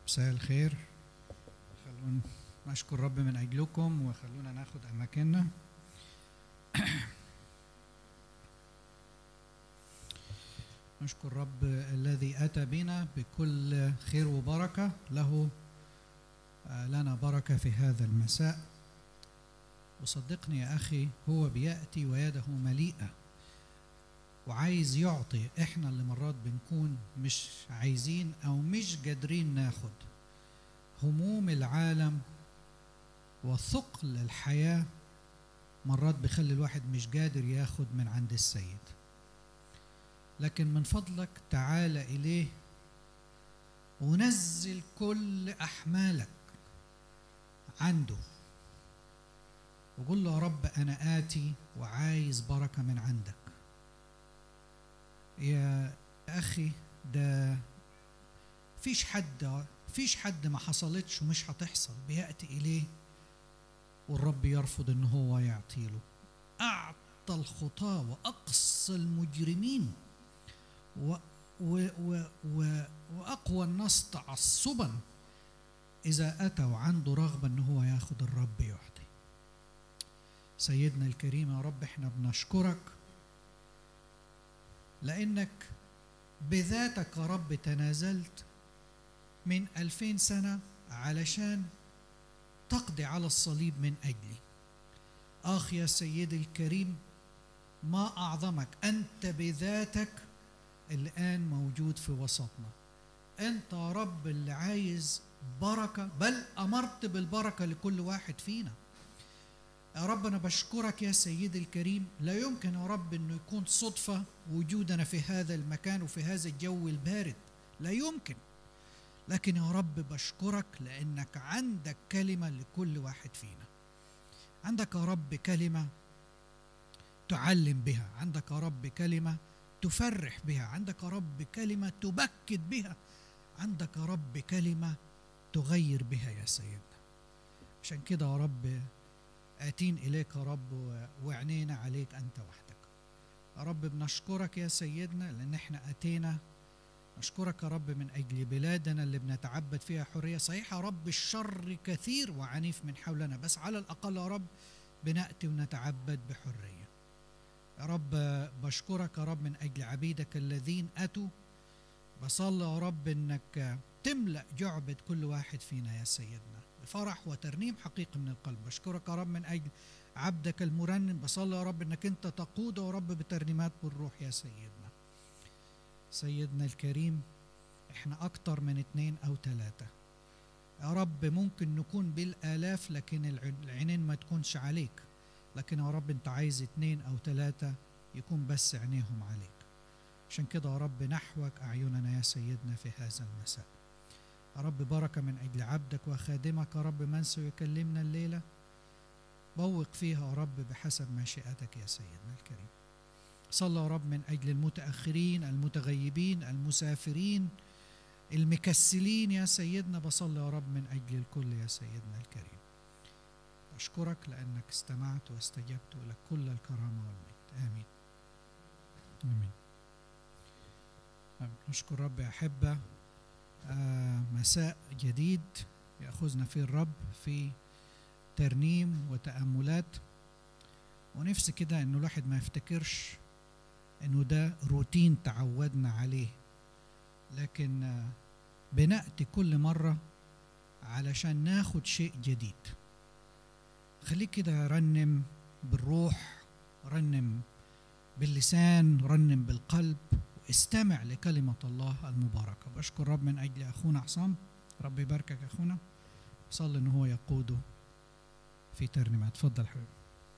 مساء الخير خلونا نشكر رب من أجلكم وخلونا ناخد أماكننا نشكر رب الذي أتى بنا بكل خير وبركة له آه، لنا بركة في هذا المساء وصدقني يا أخي هو بيأتي ويده مليئة وعايز يعطي احنا اللي مرات بنكون مش عايزين او مش قادرين ناخد هموم العالم وثقل الحياة مرات بيخلي الواحد مش قادر ياخد من عند السيد لكن من فضلك تعال إليه ونزل كل أحمالك عنده وقول له يا رب أنا آتي وعايز بركة من عندك يا أخي ده فيش حد فيش حد ما حصلتش ومش هتحصل بيأتي إليه والرب يرفض إن هو يعطيله أعطى الخطاة وأقصى المجرمين و و و و وأقوى الناس تعصبا إذا أتى وعنده رغبة إن هو ياخد الرب يعطي سيدنا الكريم يا رب احنا بنشكرك لأنك بذاتك يا رب تنازلت من ألفين سنة علشان تقضي على الصليب من أجلي آخ يا سيدي الكريم ما أعظمك أنت بذاتك الآن موجود في وسطنا أنت يا رب اللي عايز بركة بل أمرت بالبركة لكل واحد فينا يا رب أنا بشكرك يا سيدي الكريم لا يمكن يا رب أنه يكون صدفة وجودنا في هذا المكان وفي هذا الجو البارد لا يمكن لكن يا رب بشكرك لأنك عندك كلمة لكل واحد فينا عندك يا رب كلمة تعلم بها عندك يا رب كلمة تفرح بها عندك يا رب كلمة تبكت بها عندك يا رب كلمة تغير بها يا سيدنا عشان كده يا رب آتين إليك يا رب و- وعينينا عليك أنت وحدك يا رب بنشكرك يا سيدنا لأن احنا أتينا نشكرك يا رب من أجل بلادنا اللي بنتعبد فيها حرية صحيح يا رب الشر كثير وعنيف من حولنا بس على الأقل يا رب بنأتي ونتعبد بحرية يا رب بشكرك يا رب من أجل عبيدك الذين أتوا بصلي يا رب انك تملا جعبه كل واحد فينا يا سيدنا بفرح وترنيم حقيقي من القلب بشكرك يا رب من اجل عبدك المرنم بصلي يا رب انك انت تقوده يا رب بترنيمات بالروح يا سيدنا سيدنا الكريم احنا اكتر من اتنين او تلاتة يا رب ممكن نكون بالالاف لكن الع- العينين ما تكونش عليك لكن يا رب انت عايز اتنين او تلاتة يكون بس عينيهم عليك عشان كده يا رب نحوك أعيننا يا سيدنا في هذا المساء يا رب بركة من أجل عبدك وخادمك يا رب من سيكلمنا الليلة بوق فيها يا رب بحسب مشيئتك يا سيدنا الكريم صلى يا رب من أجل المتأخرين المتغيبين المسافرين المكسلين يا سيدنا بصلي يا رب من أجل الكل يا سيدنا الكريم أشكرك لأنك استمعت واستجبت لك كل الكرامة والمجد آمين آمين نشكر رب يا أحبة آه، مساء جديد يأخذنا فيه الرب في ترنيم وتأملات ونفسي كده إنه الواحد ما يفتكرش إنه ده روتين تعودنا عليه لكن آه، بنأتي كل مرة علشان ناخد شيء جديد خليك كده رنم بالروح رنم باللسان رنم بالقلب استمع لكلمة الله المباركة بشكر رب من أجل أخونا عصام رب يباركك يا أخونا صلي إن هو يقوده في ترنيمة اتفضل حبيبي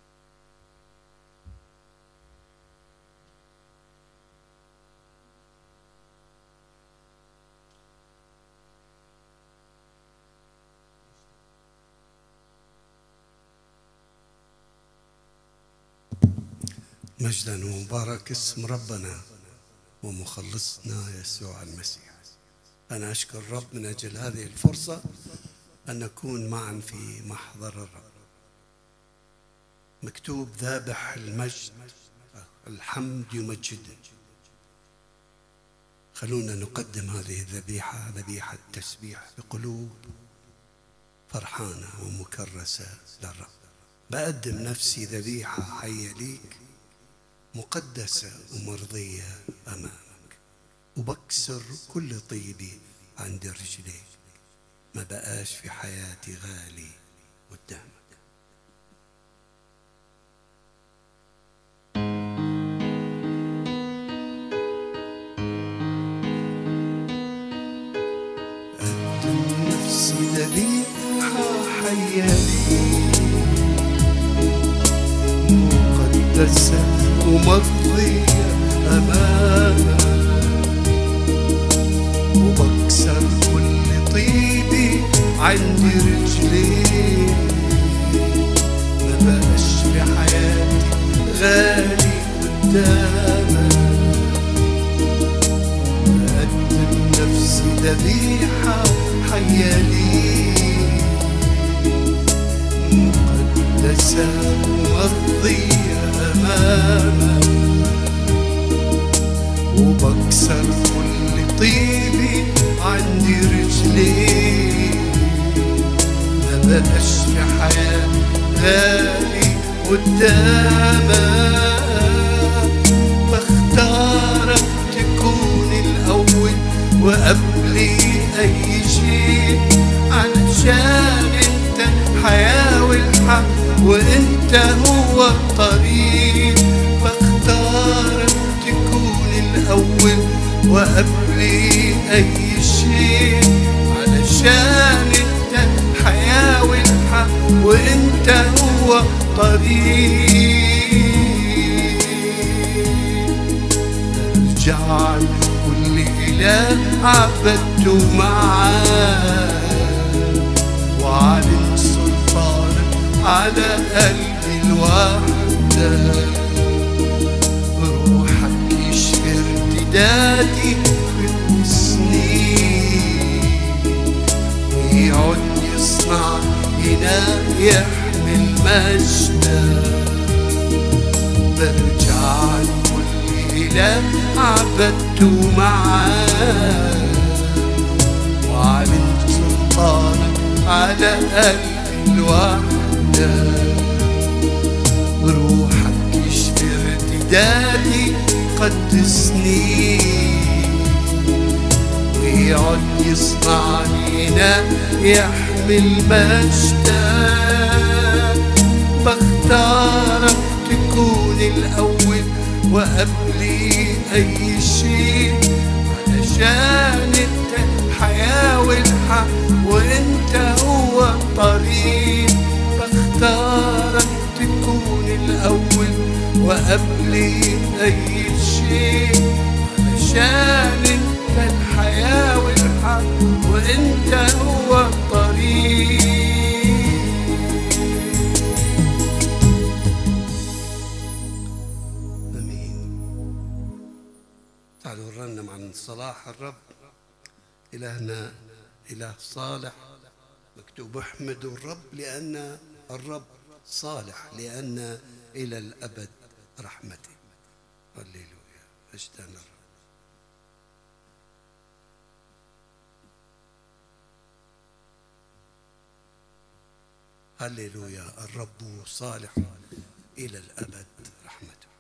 مجدا ومبارك اسم ربنا ومخلصنا يسوع المسيح أنا أشكر الرب من أجل هذه الفرصة أن نكون معا في محضر الرب مكتوب ذابح المجد الحمد يمجده خلونا نقدم هذه الذبيحة ذبيحة تسبيح بقلوب فرحانة ومكرسة للرب بقدم نفسي ذبيحة حية ليك مقدسة ومرضية أمامك وبكسر كل طيبي عند رجليك ما بقاش في حياتي غالي قدامك أقدم نفسي ذبيحة حية ليك مقدسة ومرضية أمامك وبكسر كل طيبي عند رجليك ما بقاش في حياتي غالي قدامك بقدم نفسي ذبيحة حية ليك مقدسة ومرضية أمامك وبكسر كل طيبي عندي رجليك ما بقاش في حياتي غالي قدامك بختارك تكون الأول وقبلي أي شيء علشان انت الحياة والحق وانت هو الطريق بختارك تكون الأول وقبلي أي شيء علشان انت الحياة والحق وانت هو طريق ارجع كل إله عبدته معاه وعلن سلطانك على قلبي الوحدة روحك يشفي ارتدادي في السنين ويقعد يصنع إناء يحمل مجدك برجع لكل إله عبدته معاه وعلن سلطانك على قلبي الوحدة روحك يشفي ارتدادي قدسني ويقعد يصنع لينا يحمل مجدك بختارك تكون الأول وقبلي أي شيء علشان انت الحياة والحق وانت هو الطريق بختارك تكون الأول وقبلي أي شيء علشان انت الحياة والحق وانت هو الطريق امين تعالوا نرنم عن صلاح الرب الهنا اله صالح مكتوب احمدوا الرب لان الرب صالح لان الى الابد رحمته هللويا مجدا الرب هللويا الرب صالح الى الابد رحمته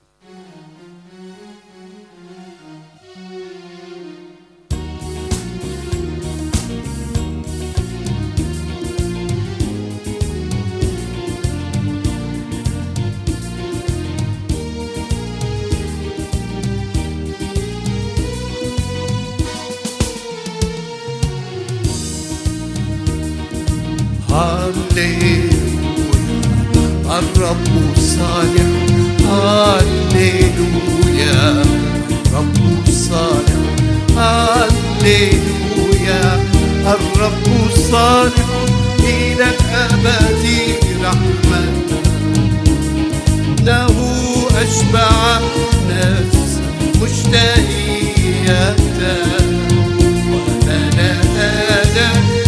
هللويا الرب صالح هللويا الرب صالح هللويا الرب صالح إلى الأبد رحمة له أشبع نفس مشتهية وملأنا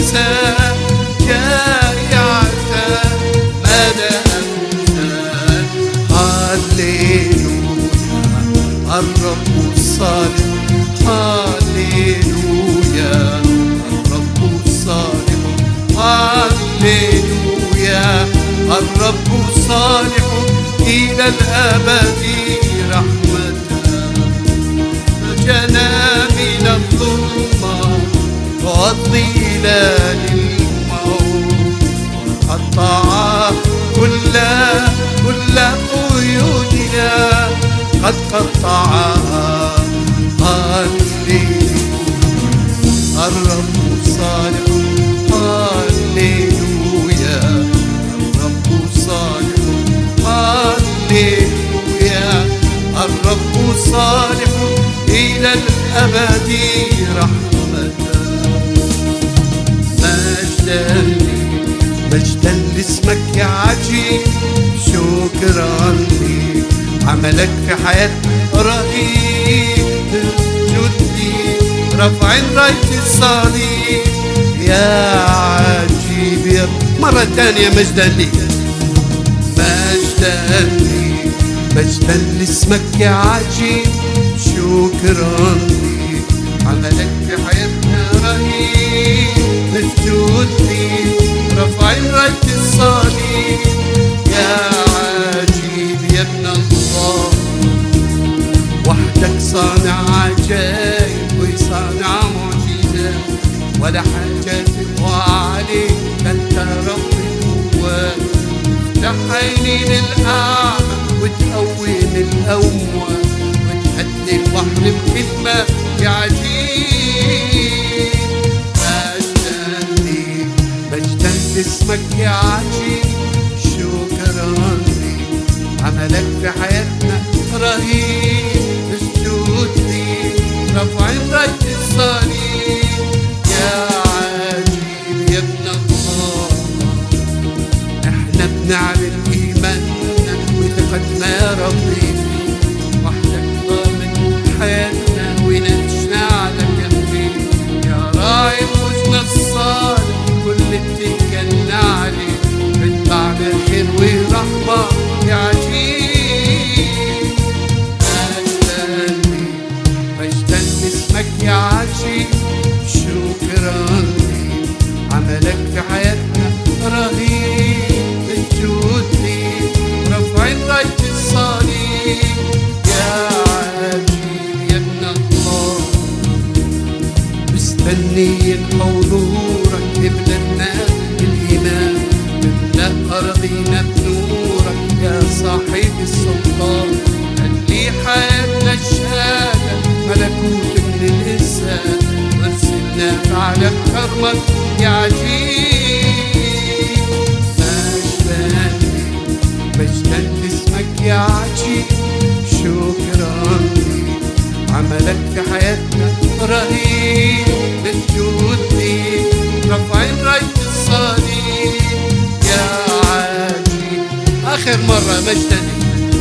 جائعة مدى أمثال هللويا الرب الصالح هللويا صالح إلى الأبد رحمته نجانا من الظلمة والظلال الموت قطع كل كل قيودنا قد قطعها هللويا الرب صالح هللويا الرب صالح هللويا الرب صالح إلى الأبد رحمته مجدا مجدا لاسمك يا عجيب شكرا لي عملك في حياتنا رهيب جدي رفع راية الصليب يا عجيب يا مرة تانية مجدا لي مجدا لي مجدا لاسمك يا عجيب شكرا لي عملك في حياتنا رهيب مسجود لي رفع راية الصليب يا عجيب يا ابن الله وحدك صانع عجائب وصانع معجزات ولا حاجة تقوى عليك انت رب القوات تفتح عيني للأعمى وتقوم الأموات وتهدي البحر بكلمة يا عجيب مجدا ليك مجدا لاسمك يا عجيب شكرا ليك عملك في حياتنا رهيب اسجود ليك رفع راية الصليب يا عجيب يا ابن الله احنا بنعلن ايماننا وثقتنا يا ربي فيك وحدك ضامن حياتنا ونعيشنا على جنبيك يا راعي فوزنا الصالح كل اتكلنا عليك بتبعنا خير ورحمة يا عجيب مجدا ليك مجدا لاسمك يا عجيب شكرا ليك عملك في حياتنا رهيب الجود ليك رفعين راية الصليب يا عجيب يا ابن الله مستنيين حضورك لبلادنا بالإيمان نملأ أرضينا بنورك يا صاحب السلطان خلي حياتنا الشهادة ملكوت من الإنسان وارسلنا على كرمك يا عجيب مجدا ليك مجدا لاسمك يا عجيب شكرا ليك عملك في حياتنا رهيب مسجود ليك رفعين راية الصليب يا عجيب آخر مرة مجدا ليك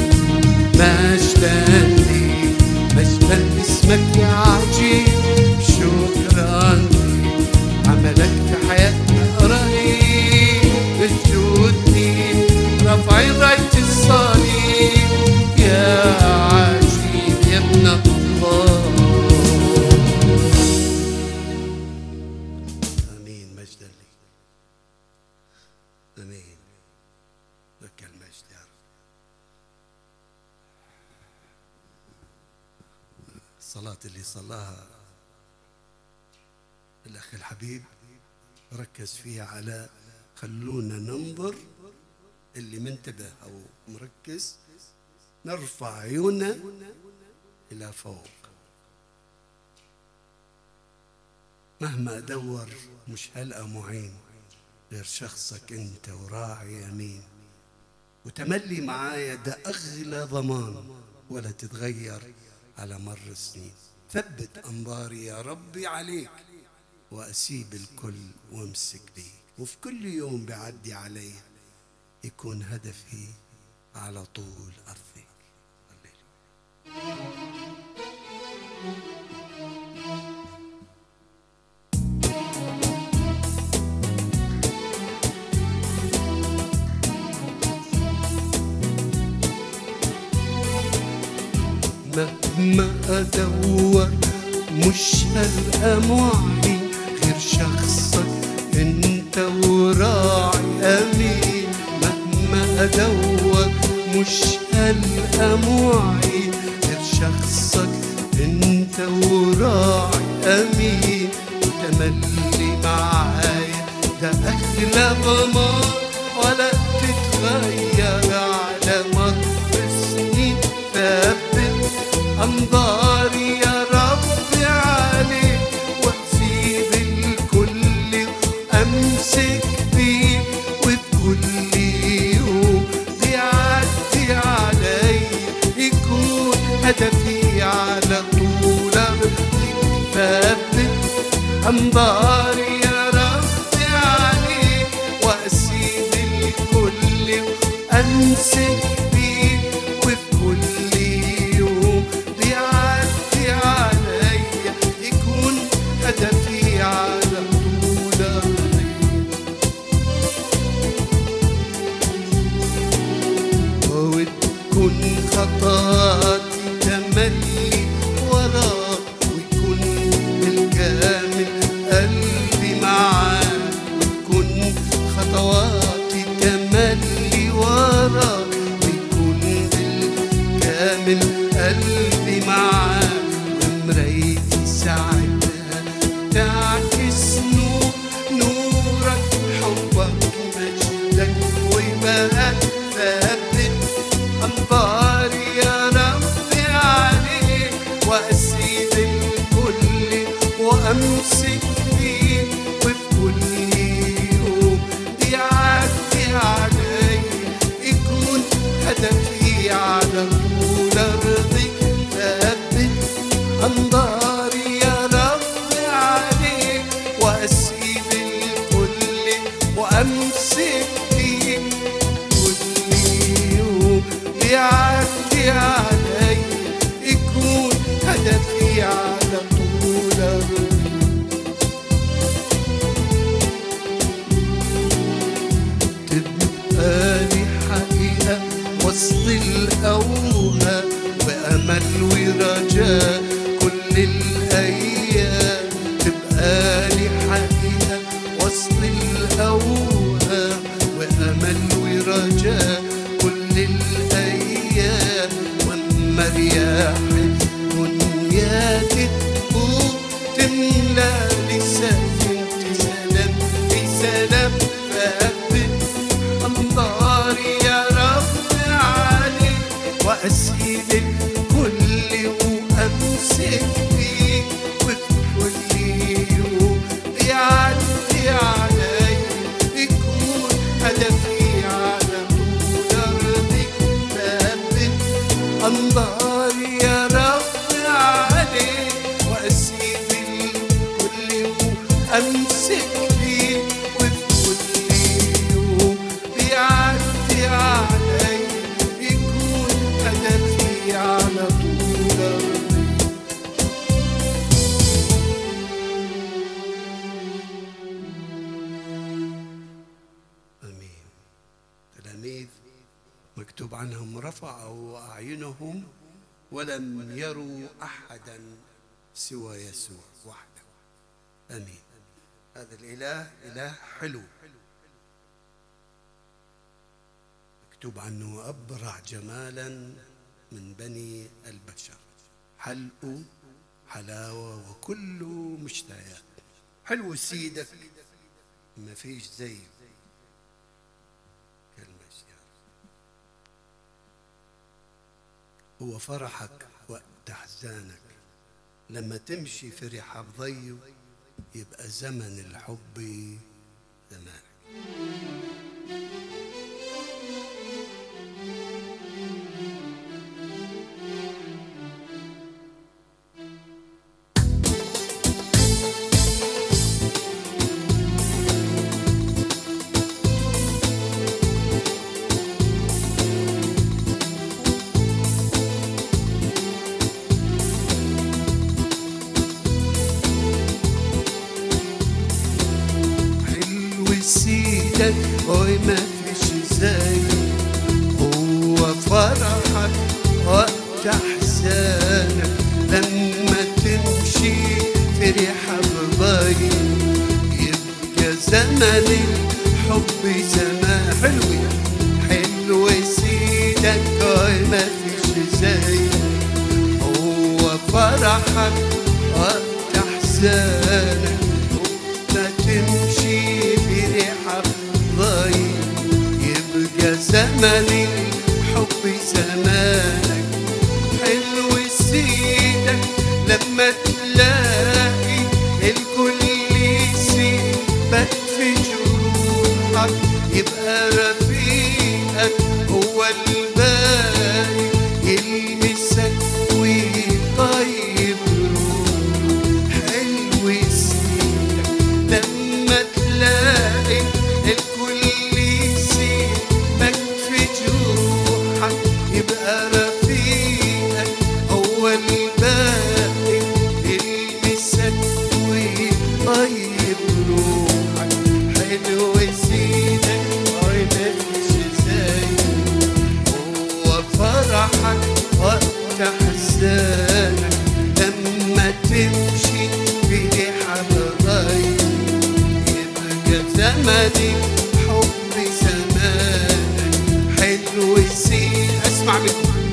مجدا ليك مجدا لاسمك يا عجيب شكرا ليك عملك في حياتنا رهيب مسجود ليك رفعين راية الصليب يا عجيب يا ابن الله امين مجدا لك امين لك المجد يا رب الصلاة اللي صلاها الأخ الحبيب ركز فيها على خلونا ننظر اللي منتبه أو مركز نرفع عيوننا إلى فوق مهما أدور مش هلقى معين غير شخصك أنت وراعي أمين وتملي معايا ده أغلى ضمان ولا تتغير على مر السنين ثبت أنظاري يا ربي عليك وأسيب الكل وامسك بيه وفي كل يوم بيعدي علي يكون هدفي على طول أرضك هللويا. مهما أدور مش هلقى معين غير شخصك انت وراعي امين مهما ادور مش القى معين غير شخصك انت وراعي امين وتملي معايا ده اغلى ضمان ولا تتغير على مر سنين ثابت انظاري يا رب عليك واسيب الكل امسك بيه وفي كل يوم بيعدي علي يكون هدفي على طول ارضي ثابت انظاري يا رب عليك واسيب الكل امسك بيه وفي كل يوم بيعدي علي يكون هدفي على طول ارضي وتكون خطاتي تملي وراك ويكون بالكامل قلبي معاك وتكون خطواتي تملي وراك ويكون بالكامل قلبي معاك ومرايتي ساعتها تعكس نور نورك حبك مجدك ويبقى ثابت أنظاري يا ربي عليك وأسيب الكل وأمسك فيه وفي كل يوم بيعدي علي يكون هدفي على طول أرضي ثابت أنظاري يا ربي عليك وأسيب الكل وأمسك فيه كل يوم بيعدي علي يكون هدفي على طول أرضي تبقى لي حقيقة وسط الأوهام وأمل ورجاء كل الأيام تبقى لي حقيقة وسط الأوهام وأمل ورجاء كل الأيام وأما رياح الدنيا تدفوق تملى لساني سلام في سلام ثابت أنظاري يا رب عليك وأسيب الكل وأمسك فيك وفي كل يوم بيعدي علي يكون هدفي على طول أرضي ثابت أنظاري يا رب عليك وأسيب الكل وأمسك فيك وفي كل يوم بيعدي علي يكون هدفي على طول أرضي آمين تلاميذ مكتوب عنهم رفعوا أعينهم ولم يروا أحدا سوى يسوع وحده آمين هذا الإله إله حلو مكتوب عنه أبرع جمالا من بني البشر حلقه حلاوة وكله مشتهيات حلو سيدك ما فيش زيه كلمة يا رب. هو فرحك وقت أحزانك لما تمشي في رحاب ضيه يبقى زمن الحب زمانك حلو سيدك وما فيش زي هو فرحك وقت احزانك لما تمشي في رحاب ضي يبقى زمن الحب زمان حلو يا حلو فرحك وقت احزانك وما تمشي بريحة ضايق يبقى زمن الحب زمانك حلو سيدك لما تلاقي الكل يسيبك في جروحك يبقى رفيقك هو الباقي يلمسك ويطيب روحك حلو سيدك لما تلاقي الكل يسيبك في جروحك يبقى رفيقك هو الباقي يلمسك ويطيب روحك حلو سيدك عينكش زي هو فرحك وقت احزانك لما تمشي بريحة بغير يبقى زمني حب زمانك حلو سيدك اسمع مني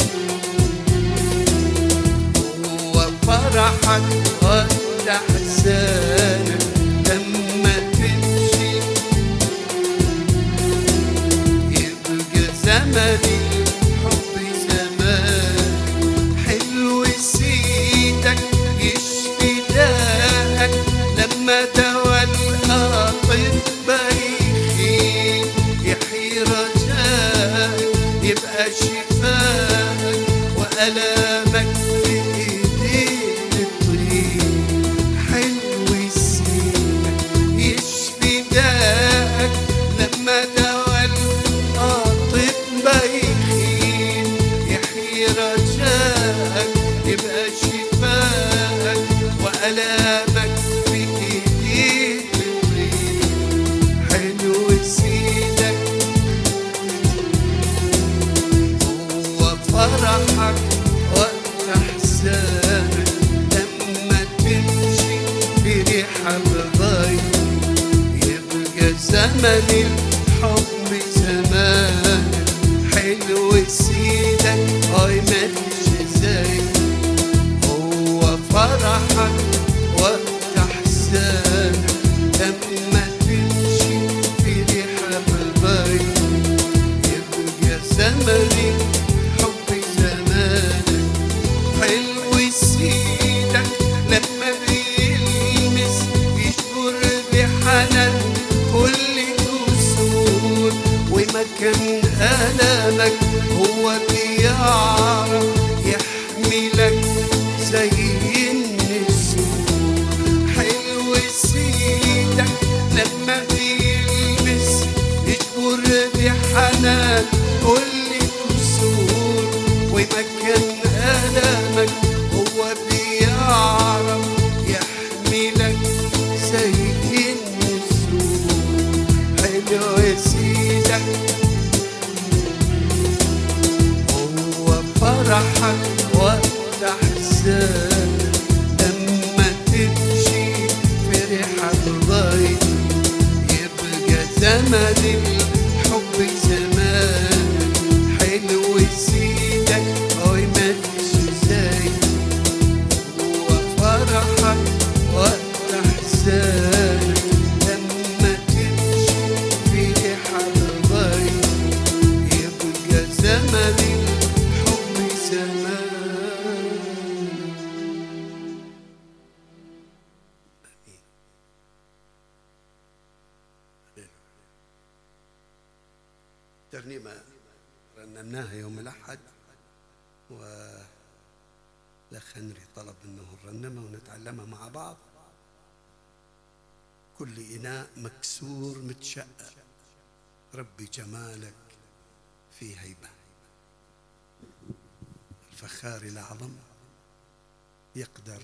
هو فرحك وقت احزانك لما تمشي يبقى زمني حب زمان حلو سيدك يشفي داك لما دوا الأطباء يخيل يحيي رجاك يبقى شفاك وألامك في إيدين الطريق حلو سيدك يشفي داك لما دوا الأطباء يخيل يحيي رجاك يبقى شفاك وألامك في إيدين الطريق حلو سيدك هو فرحك وقت احزانك لما تمشي بريحة بغير يبقى زمن الحب زمانك حلو سيدك هاي مالش زي هو فرحك وقت احزانك لما تمشي بريحة بغير يبقى زمني حب زمانك حلو سيدك لما بيلمس يشكر بحنان كل كسور ومكان ألمك هو بيعرف يحملك زي النسور حلو سيدك لما بيلمس يشكر بحنان كل كسور ومكان ألمك هو بيعرف يحملك زي النسور حلو سيدك هو فرحك وقت احزانك لما تمشي فرحة ضايق يبقى زمن الحب زمان حلو سيدك هاي مالش زي هو فرحك وقت احزانك لما تمشي فرحة ضايق يبقى زمن الحب زمان ترنيمة رنمناها يوم الأحد و الأخ هنري طلب إنه نرنمها ونتعلمها مع بعض كل إناء مكسور متشقق ربي جمالك في هيبة الفخار الأعظم يقدر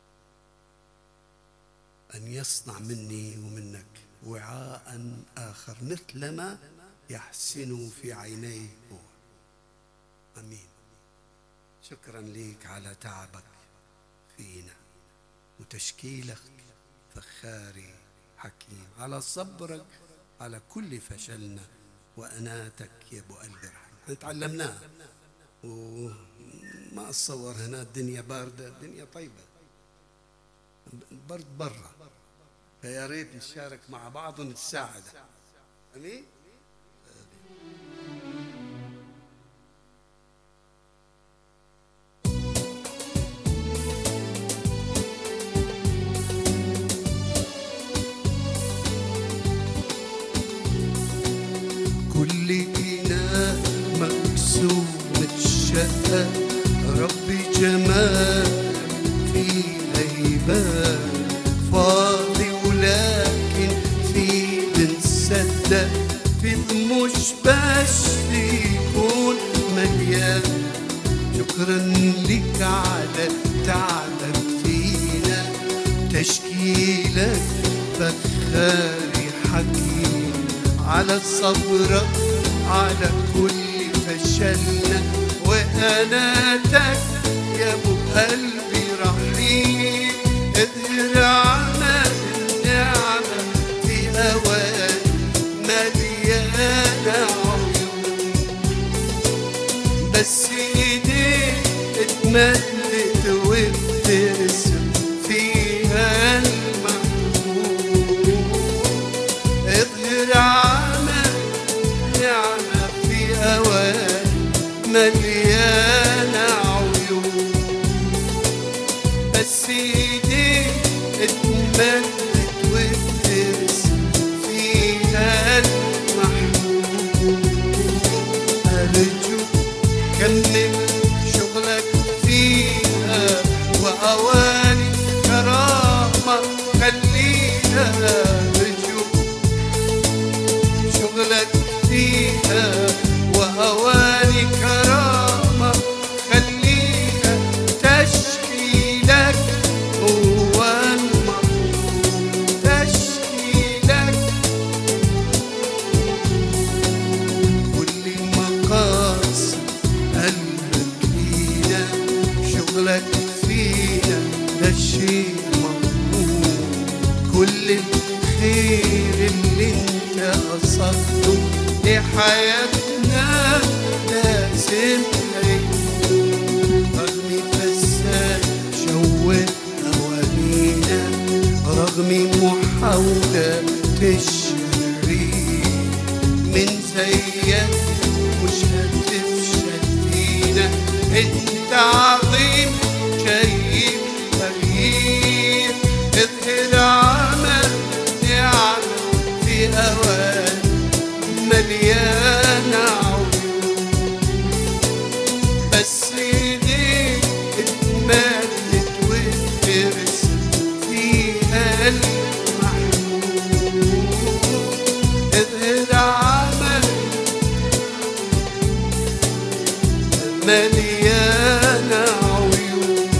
أن يصنع مني ومنك وعاء آخر مثلما يحسن في عينيه هو أمين شكرا ليك على تعبك فينا وتشكيلك فخاري حكيم على صبرك على كل فشلنا وأناتك يا أبو قلب رحيم تعلمناها وما ما اتصور هنا الدنيا بارده الدنيا طيبه البرد برا فيا ريت نشارك مع بعض ونتساعد امين كل إناء مكسور متشقق ربي جمال في هيبة فاضي ولكن في بنصدق في مش بس يكون مليان شكرا لك على تعبك فينا تشكيلك فخاري حكيم على صبرك على كل فشلنا وأناتك يا أبو قلبي رحيم اظهر عمل النعمة في أوان مليانة عيون بس ايديك اتمدت وبترسم فيها المحبوب اظهر عمل نعمة في أوان مليانة عيون بس ايديك اتمدت وبترسم فيها المحبوب أرجوك كمل شغلك فيها وأواني كرامة خليها أرجوك شغلك فيها وأواني كرامة خليها تشكيلك هو المطلوب تشكيلك كل مقاصد قلبك لينا شغلك فينا ده شيء مضمون كل الخير اللي انت قصدته لحياتنا لازم هيكون رغم فساد شوه أوانينا رغم محاولة الشرير من زيك مش هتفشل فينا انت عظيم شايف تغيير اظهر عمل نعمة في اوان مليانة عيون بس ايديك اتمدت وترسم فيها المحبوب اظهر عمل مليانة عيون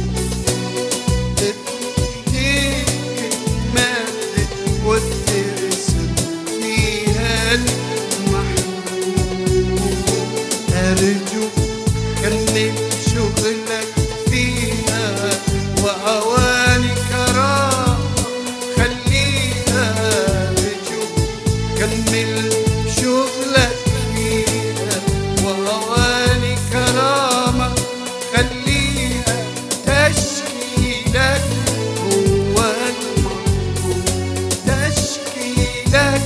ايديك اتمدت وترسم فيها المحبوب أرجوك كمل شغلك فيها وأواني كرامة خليها أرجوك كمل شغلك فيها وأواني كرامة خليها تشكيلك هو المطلوب تشكيلك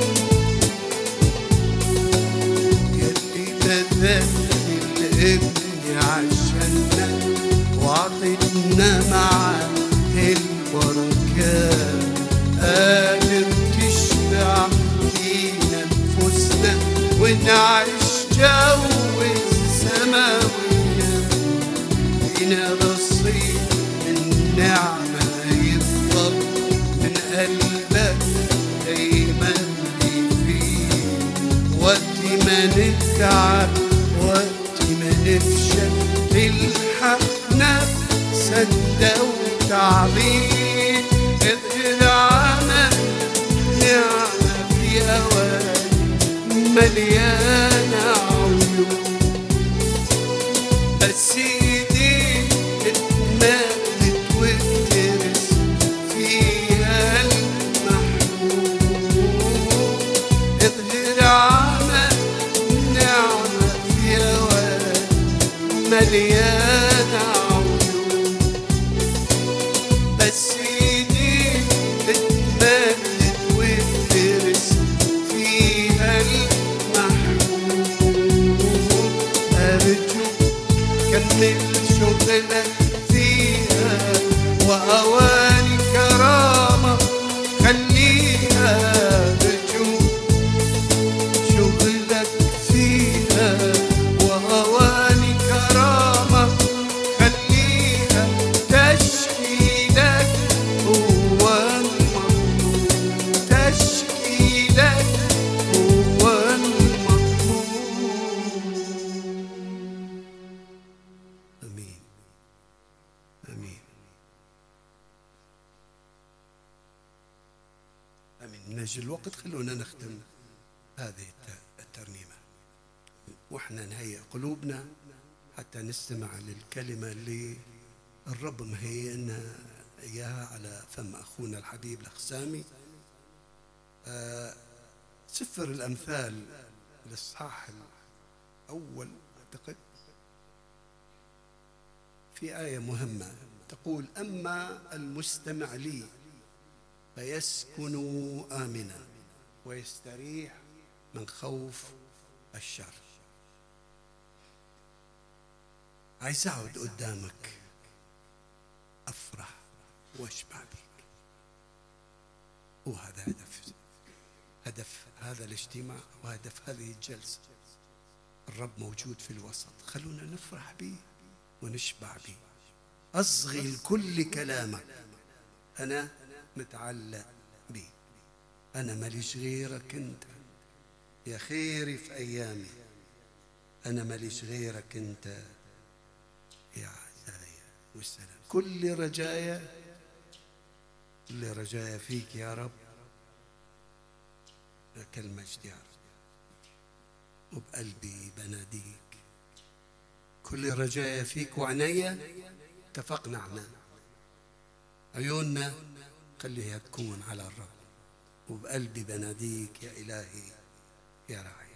يلي بذلت الابن عشاننا وعطتنا معاه البركات قادر تشبع فينا نفوسنا ونعيش جو السماويات فينا رصيد النعمة يفضل من قلبك دايما فيه وقت ما نتعب وقت ما نفشل تلحقنا سدة وتعبير اظهر عمل نعمة في أوان مليانة عيون بس ايديك اتمدت وترسم فيها المحبوب اظهر عمل نعمة في أوان مليانة عيون بس ايدي اتمدت وترس فيها المحبوب أرجوك كمل شغلك فيها وأواني كرامة خليها أرجوك شغلك فيها وأواني كرامة خليها تشكيلك هو المطلوب تشكيلك هو المطلوب أمين أمين أمين من أجل الوقت خلونا نختم هذه الت- الترنيمة وإحنا نهيئ قلوبنا حتى نستمع للكلمة اللي الرب مهيئنا إياها على فم أخونا الحبيب الأخ سامي آه، سفر الأمثال الإصحاح الأول أعتقد في آية مهمة تقول أما المستمع لي فيسكن آمنا ويستريح من خوف الشر عايز أقعد قدامك أفرح وأشبع بك وهذا هدف هدف هذا الاجتماع وهدف هذه الجلسة الرب موجود في الوسط خلونا نفرح به ونشبع به أصغي لكل كلامك أنا متعلق به أنا ماليش غيرك أنت يا خيري في أيامي أنا ماليش غيرك أنت يا عزايا والسلام كل رجايا كل رجايا فيك يا رب لك المجد يا رب وبقلبي بناديك كل رجايا فيك وعنيا اتفقنا احنا عيوننا خليها تكون على الرب وبقلبي بناديك يا إلهي يا راعي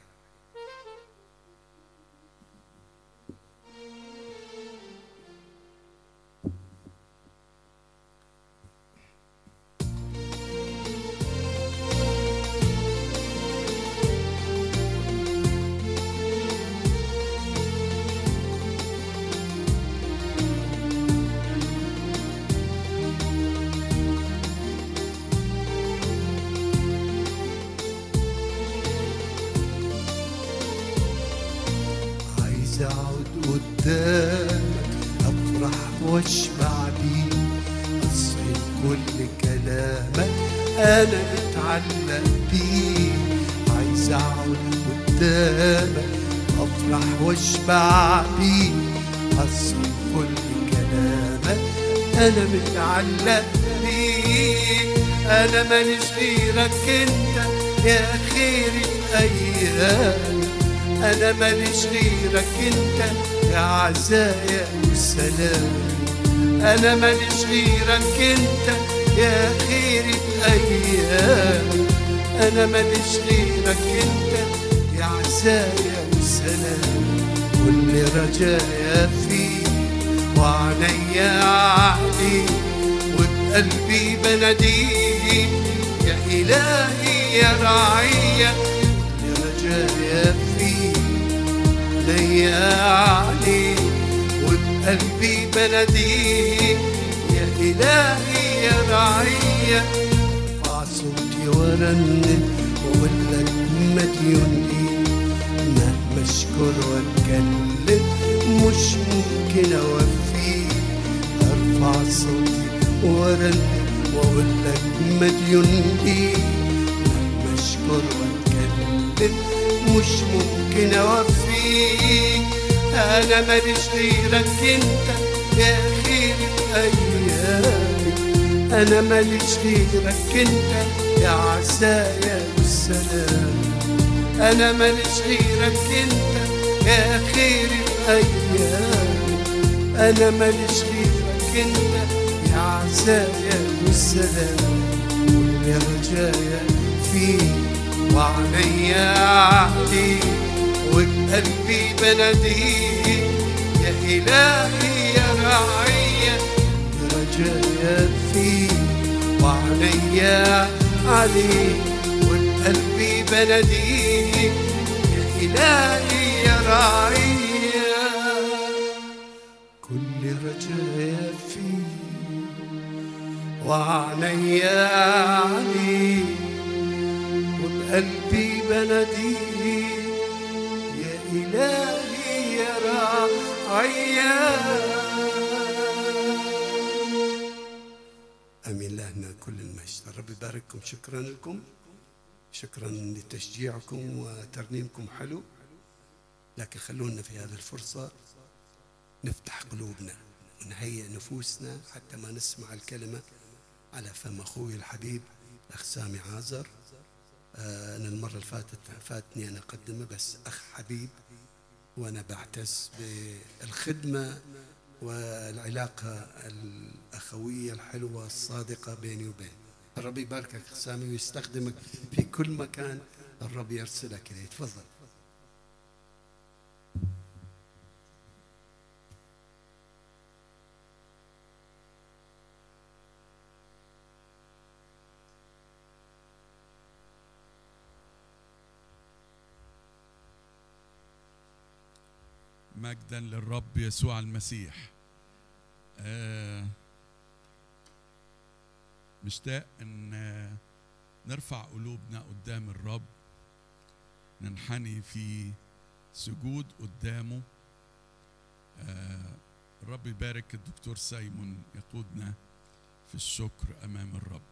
عايز اقعد قدامك افرح واشبع بيك اصحي كل كلامك انا متعلق بيه عايز اقعد قدامك افرح واشبع بيه اصحي كل كلامك انا متعلق بيه انا ماليش غيرك انت يا خير الايام أنا ماليش غيرك أنت يا عزايا والسلام أنا ماليش غيرك أنت يا خير الأيام أنا ماليش غيرك أنت يا عزايا والسلام كل رجايا فيك وعليا عليك وبقلبي بناديك يا إلهي يا راعية كل رجايا فيك ليا عليك وبقلبي بناديك يا إلهي يا رعية ارفع صوتي ورنم واقول لك مديون ليك مهما اشكر واتكلم مش ممكن اوفيك ارفع صوتي ورنم واقول لك مديون ليك مهما اشكر واتكلم مش ممكن اوفيك انا ماليش غيرك انت يا خير الايام انا ماليش غيرك انت يا عزايا والسلام انا ماليش غيرك انت يا خير الايام انا ماليش غيرك انت يا عزايا والسلام كل رجايا فيك وعليا عليك وبقلبي بناديك يا إلهي يا رعية رجايا فيه وعليا عليه وبقلبي بناديه يا إلهي يا رعية كل رجايا فيه وعليا عليه وبقلبي بناديه يا إلهي يا رعيا أمين لنا كل المجد الرب يبارككم شكرا لكم شكرا لتشجيعكم وترنيمكم حلو لكن خلونا في هذه الفرصة نفتح قلوبنا ونهيئ نفوسنا حتى ما نسمع الكلمة على فم أخوي الحبيب الأخ سامي عازر آه، أنا المرة اللي فاتت فاتني أن أقدمه بس أخ حبيب وأنا بعتز بالخدمة والعلاقة الأخوية الحلوة الصادقة بيني وبين الرب يباركك أخ سامي ويستخدمك في كل مكان الرب يرسلك إليه تفضل مجدا للرب يسوع المسيح آه، مشتاق ان آه، نرفع قلوبنا قدام الرب ننحني في سجود قدامه آه، الرب يبارك الدكتور سايمون يقودنا في الشكر امام الرب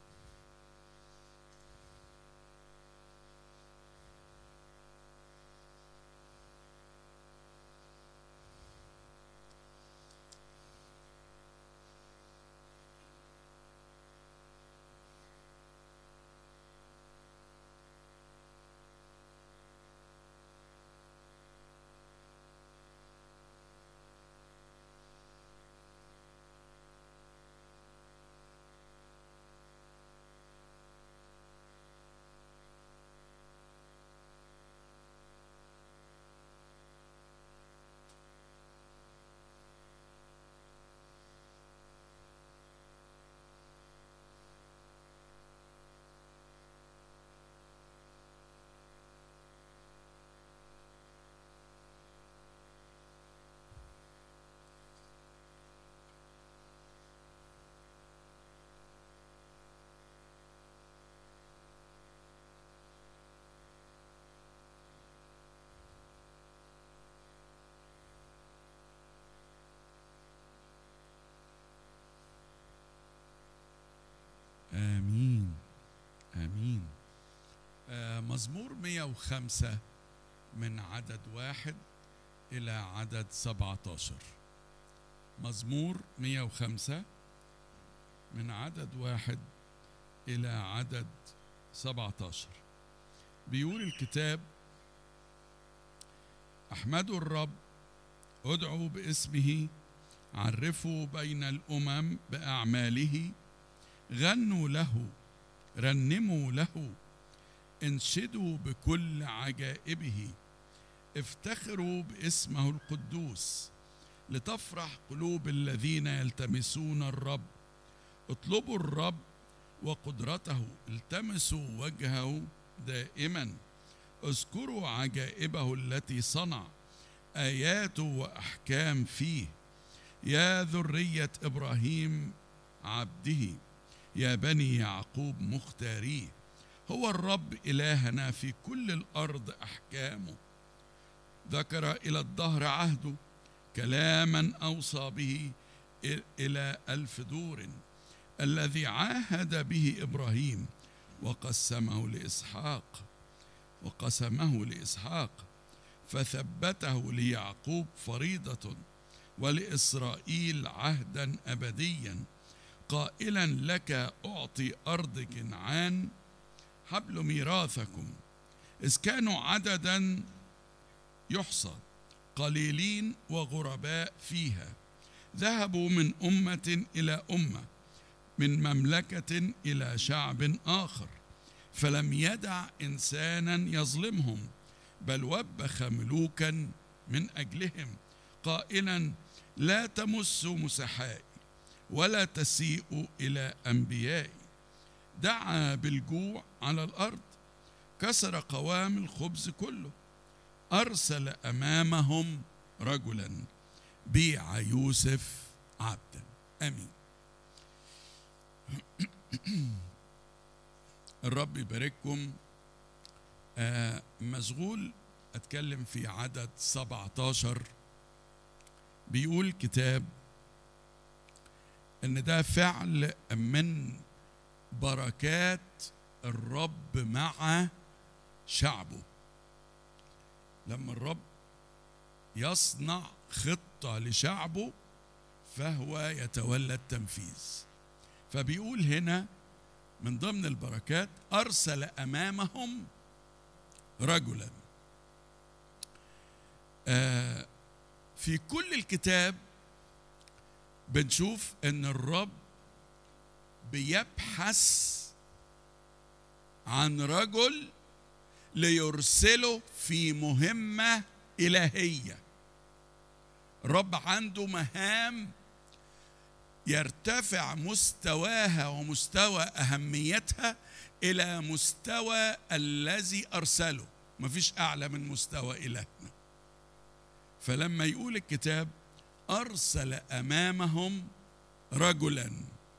آمين آمين آه مزمور 105 من عدد واحد إلى عدد 17 مزمور 105 من عدد واحد إلى عدد 17 بيقول الكتاب احمدوا الرب ادعوا باسمه عرفوا بين الامم باعماله غنوا له رنموا له انشدوا بكل عجائبه افتخروا باسمه القدوس لتفرح قلوب الذين يلتمسون الرب اطلبوا الرب وقدرته التمسوا وجهه دائما اذكروا عجائبه التي صنع ايات واحكام فيه يا ذريه ابراهيم عبده يا بني يعقوب مختاريه هو الرب الهنا في كل الارض احكامه ذكر الى الدهر عهده كلاما اوصى به الى الف دور الذي عاهد به ابراهيم وقسمه لاسحاق وقسمه لاسحاق فثبته ليعقوب فريضه ولاسرائيل عهدا ابديا قائلا لك اعطي ارض كنعان حبل ميراثكم اذ كانوا عددا يحصى قليلين وغرباء فيها ذهبوا من امه الى امه من مملكه الى شعب اخر فلم يدع انسانا يظلمهم بل وبخ ملوكا من اجلهم قائلا لا تمسوا مسحائي ولا تسيئوا إلى أنبيائي دعا بالجوع على الأرض كسر قوام الخبز كله أرسل أمامهم رجلا بيع يوسف عبدا امين الرب يبارككم آه مشغول اتكلم في عدد 17 بيقول كتاب ان ده فعل من بركات الرب مع شعبه لما الرب يصنع خطه لشعبه فهو يتولى التنفيذ فبيقول هنا من ضمن البركات ارسل امامهم رجلا آه في كل الكتاب بنشوف ان الرب بيبحث عن رجل ليرسله في مهمه الهيه الرب عنده مهام يرتفع مستواها ومستوى اهميتها الى مستوى الذي ارسله مفيش اعلى من مستوى الهنا فلما يقول الكتاب ارسل امامهم رجلا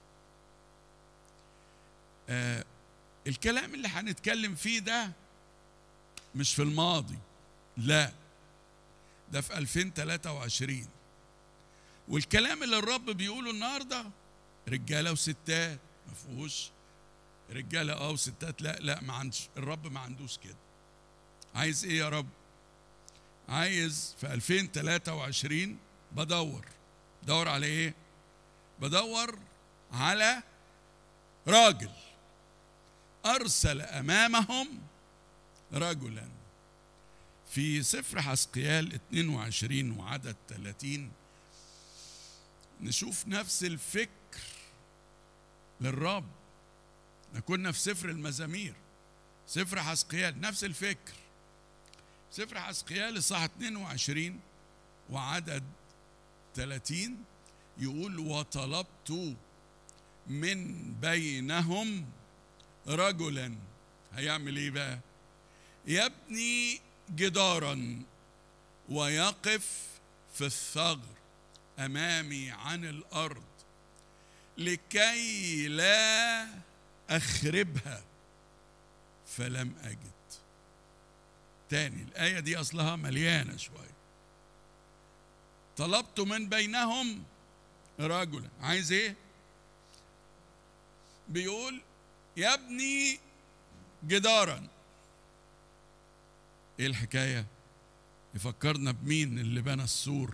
آه الكلام اللي هنتكلم فيه ده مش في الماضي لا ده في 2023 والكلام اللي الرب بيقوله النهارده رجاله وستات ما فيهوش رجاله اه وستات لا لا ما عندش الرب ما عندوش كده عايز ايه يا رب عايز في 2023 بدور بدور على ايه بدور على راجل ارسل امامهم رجلا في سفر حسقيال 22 وعدد 30 نشوف نفس الفكر للرب كنا في سفر المزامير سفر حسقيال نفس الفكر سفر حسقيال الصح 22 وعدد 30 يقول وطلبت من بينهم رجلا هيعمل ايه بقى يبني جدارا ويقف في الثغر امامي عن الارض لكي لا اخربها فلم اجد تاني الايه دي اصلها مليانه شويه طلبت من بينهم رجلا عايز ايه بيقول يبني جدارا ايه الحكايه يفكرنا بمين اللي بنى السور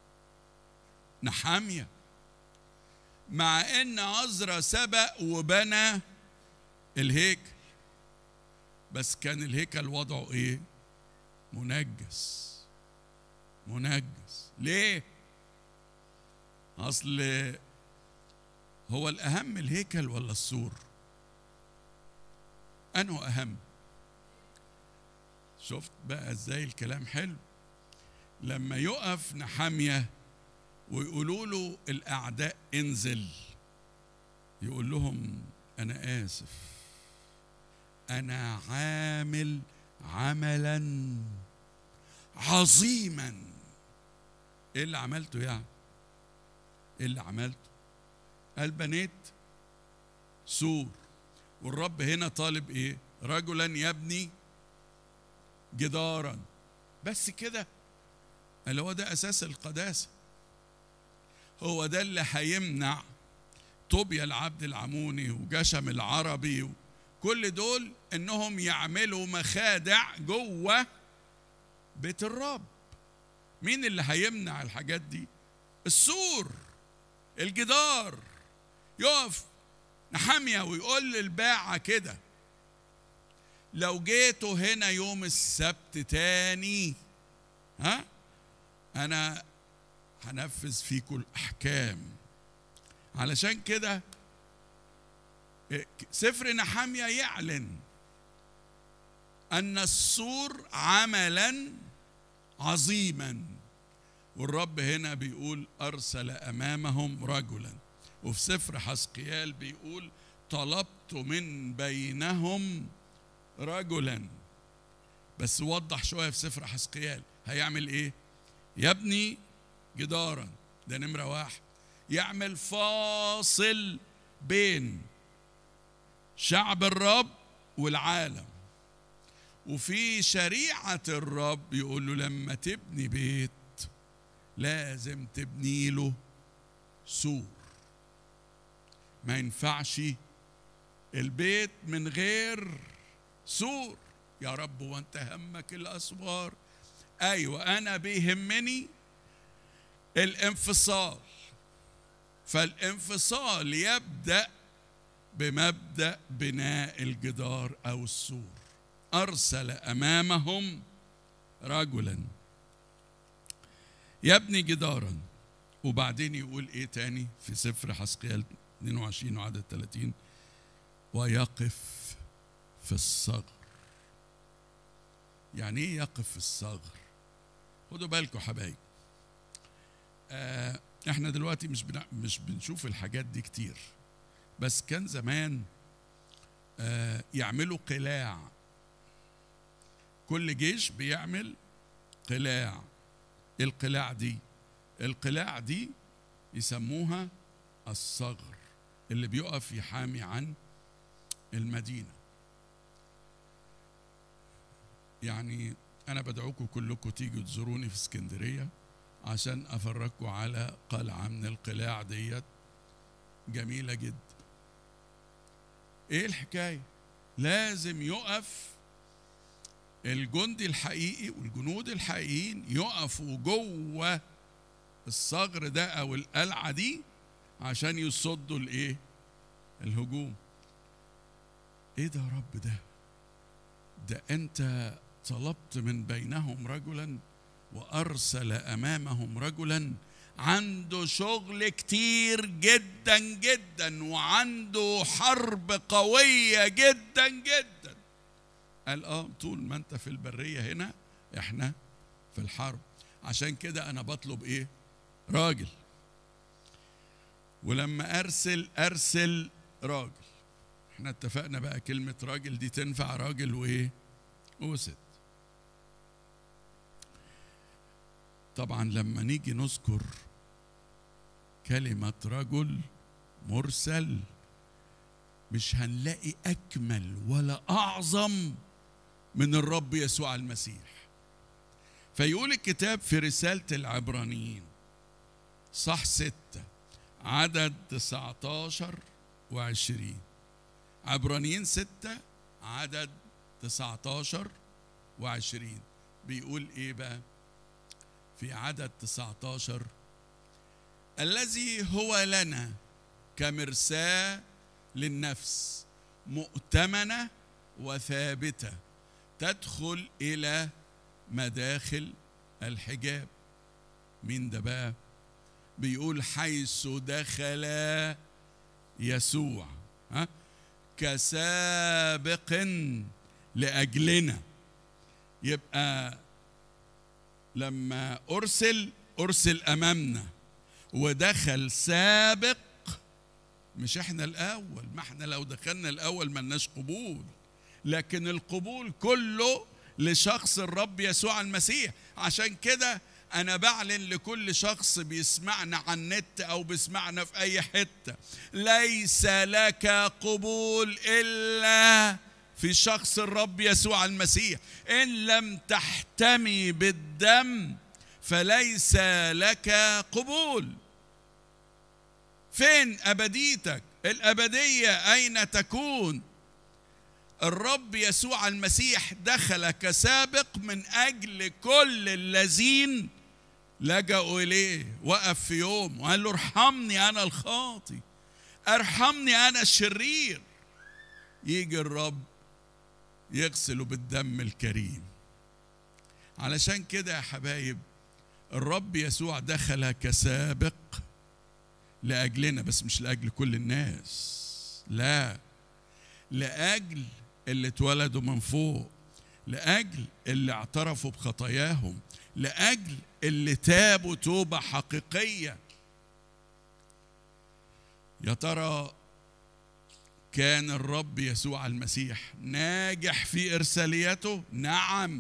نحاميه مع ان عزرا سبق وبنى الهيكل بس كان الهيكل وضعه ايه منجس منجس ليه اصل هو الاهم الهيكل ولا السور انه اهم شفت بقى ازاي الكلام حلو لما يقف نحاميه ويقولوا له الاعداء انزل يقول لهم انا اسف انا عامل عملا عظيما ايه اللي عملته يعني ايه اللي عملته قال بنيت سور والرب هنا طالب ايه رجلا يبني جدارا بس كده اللي هو ده اساس القداسه هو ده اللي هيمنع طوبيا العبد العموني وجشم العربي كل دول انهم يعملوا مخادع جوه بيت الرب مين اللي هيمنع الحاجات دي السور الجدار يقف نحامية ويقول للباعة كده لو جيتوا هنا يوم السبت تاني ها انا هنفذ فيكم الاحكام علشان كده سفر نحامية يعلن ان السور عملا عظيما والرب هنا بيقول أرسل أمامهم رجلا وفي سفر حسقيال بيقول طلبت من بينهم رجلا بس وضح شوية في سفر حسقيال هيعمل إيه يبني جدارا ده نمرة واحد يعمل فاصل بين شعب الرب والعالم وفي شريعة الرب يقول له لما تبني بيت لازم تبني له سور ما ينفعش البيت من غير سور يا رب وانت همك الاسوار ايوه انا بيهمني الانفصال فالانفصال يبدا بمبدا بناء الجدار او السور ارسل امامهم رجلا يبني جدارا وبعدين يقول ايه تاني في سفر حسقيال 22 وعدد 30 ويقف في الصغر يعني ايه يقف في الصغر خدوا بالكم حبايب آه احنا دلوقتي مش بنع... مش بنشوف الحاجات دي كتير بس كان زمان آه يعملوا قلاع كل جيش بيعمل قلاع القلاع دي القلاع دي يسموها الصغر اللي بيقف يحامي عن المدينه يعني انا بدعوكم كلكم تيجوا تزوروني في اسكندريه عشان افرجكم على قلعه من القلاع ديت جميله جدا ايه الحكايه لازم يقف الجندي الحقيقي والجنود الحقيقيين يقفوا جوه الصغر ده او القلعه دي عشان يصدوا الايه الهجوم ايه ده يا رب ده ده انت طلبت من بينهم رجلا وارسل امامهم رجلا عنده شغل كتير جدا جدا وعنده حرب قويه جدا جدا قال اه طول ما انت في البريه هنا احنا في الحرب عشان كده انا بطلب ايه راجل ولما ارسل ارسل راجل احنا اتفقنا بقى كلمه راجل دي تنفع راجل وايه وست طبعا لما نيجي نذكر كلمة رجل مرسل مش هنلاقي أكمل ولا أعظم من الرب يسوع المسيح فيقول الكتاب في رسالة العبرانيين صح ستة عدد 19 وعشرين عبرانيين ستة عدد 19 وعشرين بيقول ايه بقى في عدد 19 الذي هو لنا كمرساة للنفس مؤتمنة وثابتة تدخل إلى مداخل الحجاب مين ده بقى بيقول حيث دخل يسوع ها كسابق لأجلنا يبقى لما أرسل أرسل أمامنا ودخل سابق مش احنا الأول ما احنا لو دخلنا الأول ملناش قبول لكن القبول كله لشخص الرب يسوع المسيح عشان كده أنا بعلن لكل شخص بيسمعنا على النت أو بيسمعنا في أي حتة ليس لك قبول إلا في شخص الرب يسوع المسيح إن لم تحتمي بالدم فليس لك قبول فين أبديتك الأبدية أين تكون الرب يسوع المسيح دخل كسابق من أجل كل الذين لجأوا إليه وقف في يوم وقال له ارحمني أنا الخاطي ارحمني أنا الشرير يجي الرب يغسله بالدم الكريم علشان كده يا حبايب الرب يسوع دخل كسابق لأجلنا بس مش لأجل كل الناس لا لأجل اللي اتولدوا من فوق لاجل اللي اعترفوا بخطاياهم لاجل اللي تابوا توبه حقيقيه يا ترى كان الرب يسوع المسيح ناجح في ارساليته نعم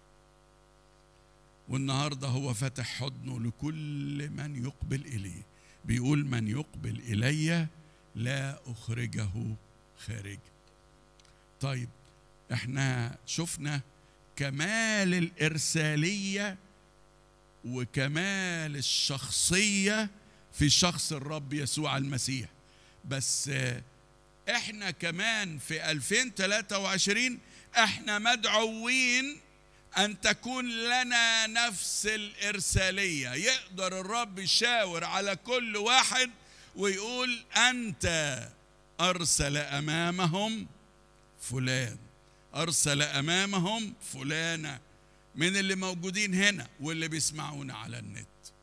والنهارده هو فتح حضنه لكل من يقبل اليه بيقول من يقبل الي لا اخرجه خارج طيب احنا شفنا كمال الارساليه وكمال الشخصيه في شخص الرب يسوع المسيح بس احنا كمان في 2023 احنا مدعوين ان تكون لنا نفس الارساليه يقدر الرب يشاور على كل واحد ويقول انت ارسل امامهم فلان ارسل امامهم فلانه من اللي موجودين هنا واللي بيسمعونا على النت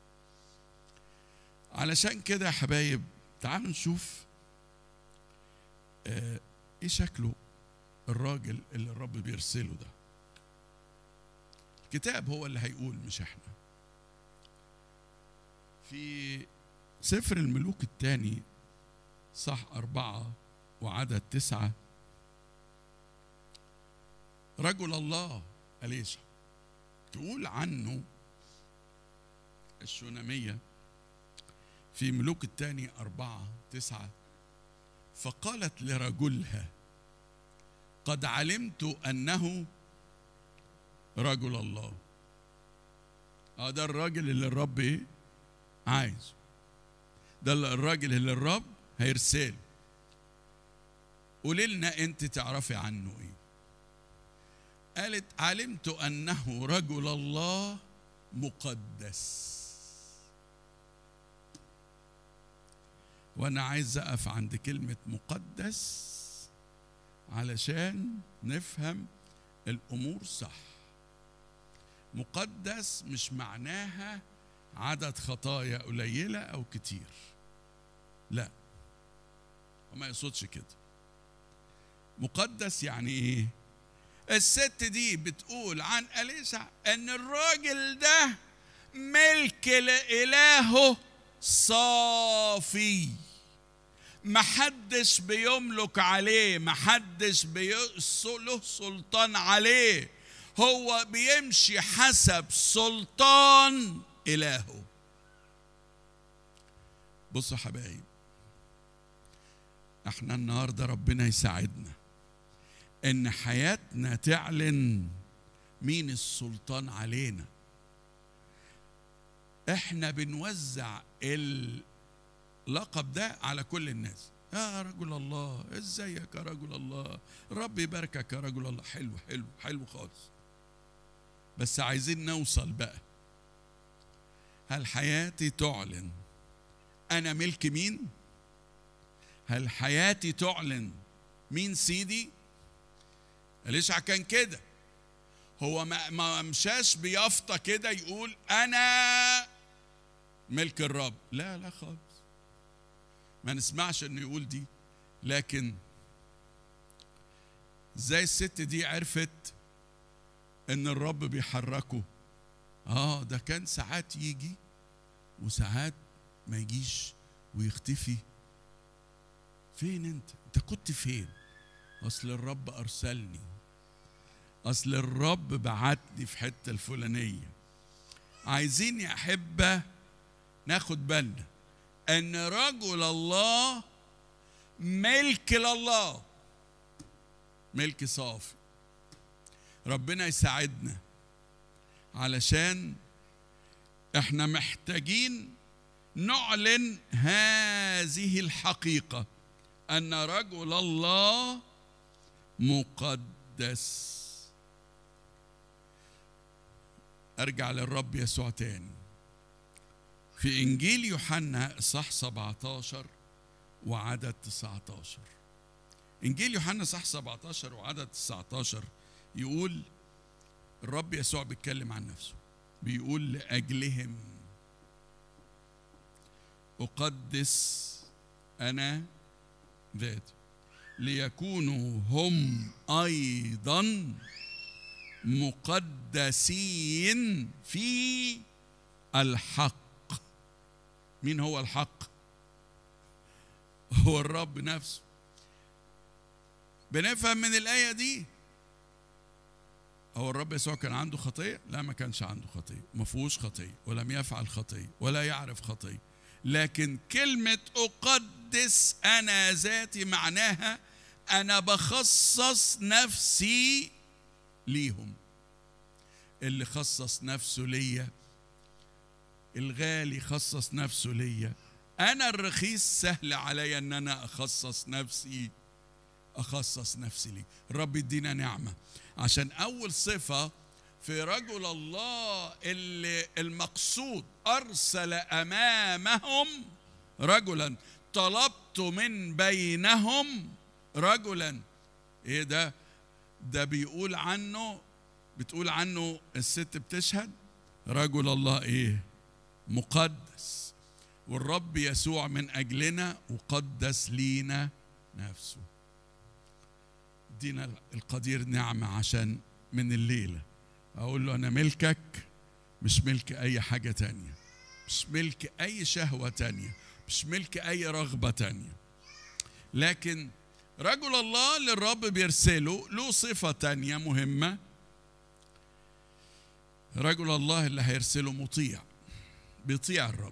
علشان كده يا حبايب تعالوا نشوف آه ايه شكله الراجل اللي الرب بيرسله ده الكتاب هو اللي هيقول مش احنا في سفر الملوك الثاني صح أربعة وعدد تسعة رجل الله أليشع تقول عنه الشونامية في ملوك الثاني أربعة تسعة فقالت لرجلها قد علمت أنه رجل الله اه ده الراجل اللي الرب ايه عايزه ده الراجل اللي الرب هيرسله قولي لنا انت تعرفي عنه ايه قالت علمت انه رجل الله مقدس وانا عايز اقف عند كلمه مقدس علشان نفهم الامور صح مقدس مش معناها عدد خطايا قليله او كتير لا وما يقصدش كده مقدس يعني ايه الست دي بتقول عن أليسع ان الراجل ده ملك لإلهه صافي محدش بيملك عليه محدش بي... له سلطان عليه هو بيمشي حسب سلطان إلهه بصوا حبايب احنا النهارده ربنا يساعدنا ان حياتنا تعلن مين السلطان علينا احنا بنوزع اللقب ده على كل الناس يا رجل الله ازيك يا رجل الله ربي يباركك يا رجل الله حلو حلو حلو خالص بس عايزين نوصل بقى هل حياتي تعلن انا ملك مين هل حياتي تعلن مين سيدي اليشع كان كده هو ما ما مشاش بيافطه كده يقول انا ملك الرب لا لا خالص ما نسمعش انه يقول دي لكن زي الست دي عرفت ان الرب بيحركه اه ده كان ساعات يجي وساعات ما يجيش ويختفي فين انت انت كنت فين اصل الرب ارسلني اصل الرب بعتني في حته الفلانيه عايزين يا احبه ناخد بالنا ان رجل الله ملك لله ملك صافي ربنا يساعدنا علشان احنا محتاجين نعلن هذه الحقيقه ان رجل الله مقدس ارجع للرب يسوع تاني في انجيل يوحنا اصحاح 17 وعدد 19 انجيل يوحنا صح 17 وعدد 19 يقول الرب يسوع بيتكلم عن نفسه بيقول لاجلهم اقدس انا ذاتي ليكونوا هم ايضا مقدسين في الحق مين هو الحق هو الرب نفسه بنفهم من الآية دي هو الرب يسوع كان عنده خطية؟ لا ما كانش عنده خطية ما فيهوش خطية ولم يفعل خطية ولا يعرف خطية لكن كلمة أقدس أنا ذاتي معناها أنا بخصص نفسي ليهم اللي خصص نفسه ليا الغالي خصص نفسه ليا أنا الرخيص سهل عليا أن أنا أخصص نفسي أخصص نفسي ليه الرب يدينا نعمة عشان أول صفة في رجل الله اللي المقصود أرسل أمامهم رجلا طلبت من بينهم رجلا إيه ده ده بيقول عنه بتقول عنه الست بتشهد رجل الله إيه مقدس والرب يسوع من أجلنا وقدس لينا نفسه دينا القدير نعمة عشان من الليلة أقول له أنا ملكك مش ملك أي حاجة تانية مش ملك أي شهوة تانية مش ملك أي رغبة تانية لكن رجل الله اللي الرب بيرسله له صفة تانية مهمة رجل الله اللي هيرسله مطيع بيطيع الرب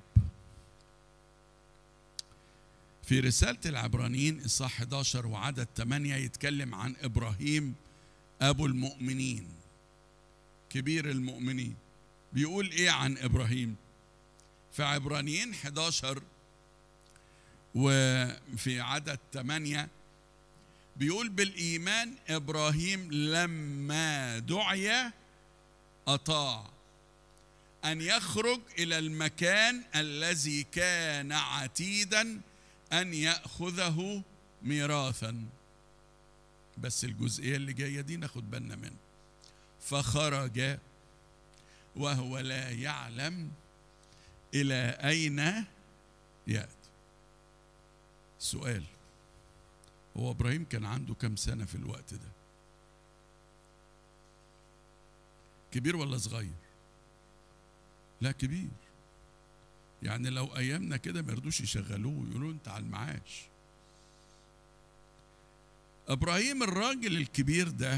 في رسالة العبرانيين إصحاح 11 وعدد 8 يتكلم عن إبراهيم أبو المؤمنين كبير المؤمنين بيقول إيه عن إبراهيم في عبرانيين 11 وفي عدد 8 بيقول بالإيمان إبراهيم لما دعي أطاع أن يخرج إلى المكان الذي كان عتيدا أن يأخذه ميراثا بس الجزئية اللي جاية دي ناخد بالنا منها فخرج وهو لا يعلم إلى أين يأتي سؤال هو إبراهيم كان عنده كم سنة في الوقت ده كبير ولا صغير لا كبير يعني لو ايامنا كده ما يرضوش يشغلوه يقولوا انت على المعاش ابراهيم الراجل الكبير ده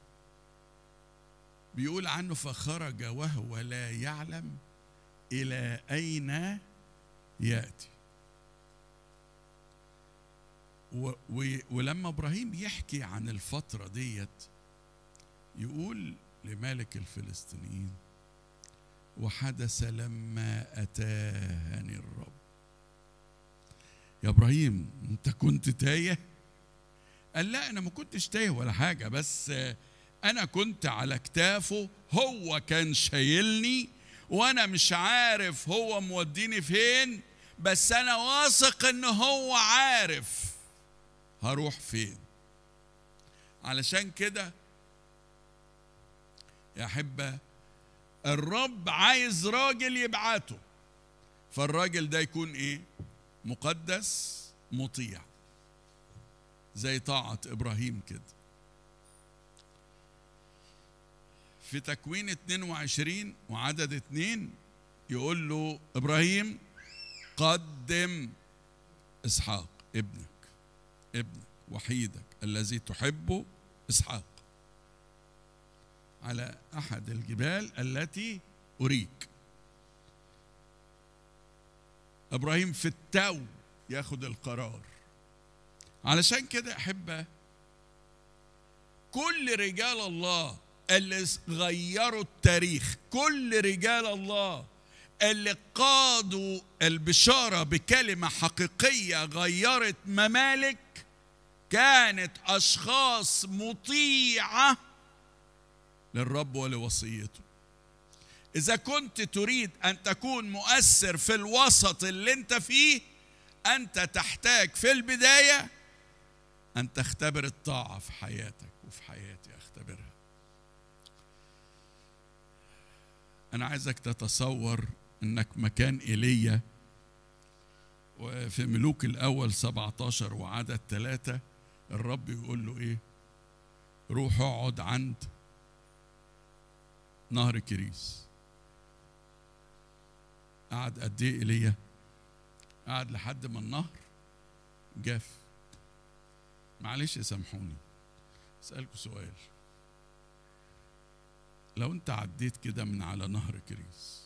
بيقول عنه فخرج وهو لا يعلم الى اين ياتي و و ولما ابراهيم يحكي عن الفتره ديت يقول لملك الفلسطينيين وحدث لما اتاني الرب يا ابراهيم انت كنت تايه قال لا انا ما كنتش تايه ولا حاجه بس انا كنت على كتافه هو كان شايلني وانا مش عارف هو موديني فين بس انا واثق ان هو عارف هروح فين علشان كده يا احبه الرب عايز راجل يبعته فالراجل ده يكون ايه مقدس مطيع زي طاعة إبراهيم كده في تكوين 22 وعدد اتنين يقول له إبراهيم قدم إسحاق ابنك ابنك وحيدك الذي تحبه إسحاق على احد الجبال التي اريك ابراهيم في التو ياخد القرار علشان كده احبه كل رجال الله اللي غيروا التاريخ كل رجال الله اللي قادوا البشاره بكلمه حقيقيه غيرت ممالك كانت اشخاص مطيعه للرب ولوصيته اذا كنت تريد ان تكون مؤثر في الوسط اللي انت فيه انت تحتاج في البدايه ان تختبر الطاعه في حياتك وفي حياتي اختبرها انا عايزك تتصور انك مكان ايليا وفي ملوك الاول 17 وعدد ثلاثة الرب يقول له ايه روح اقعد عند نهر كريس قعد قد ايه ايليا قعد لحد ما النهر جاف معلش سامحوني اسالكم سؤال لو انت عديت كده من على نهر كريس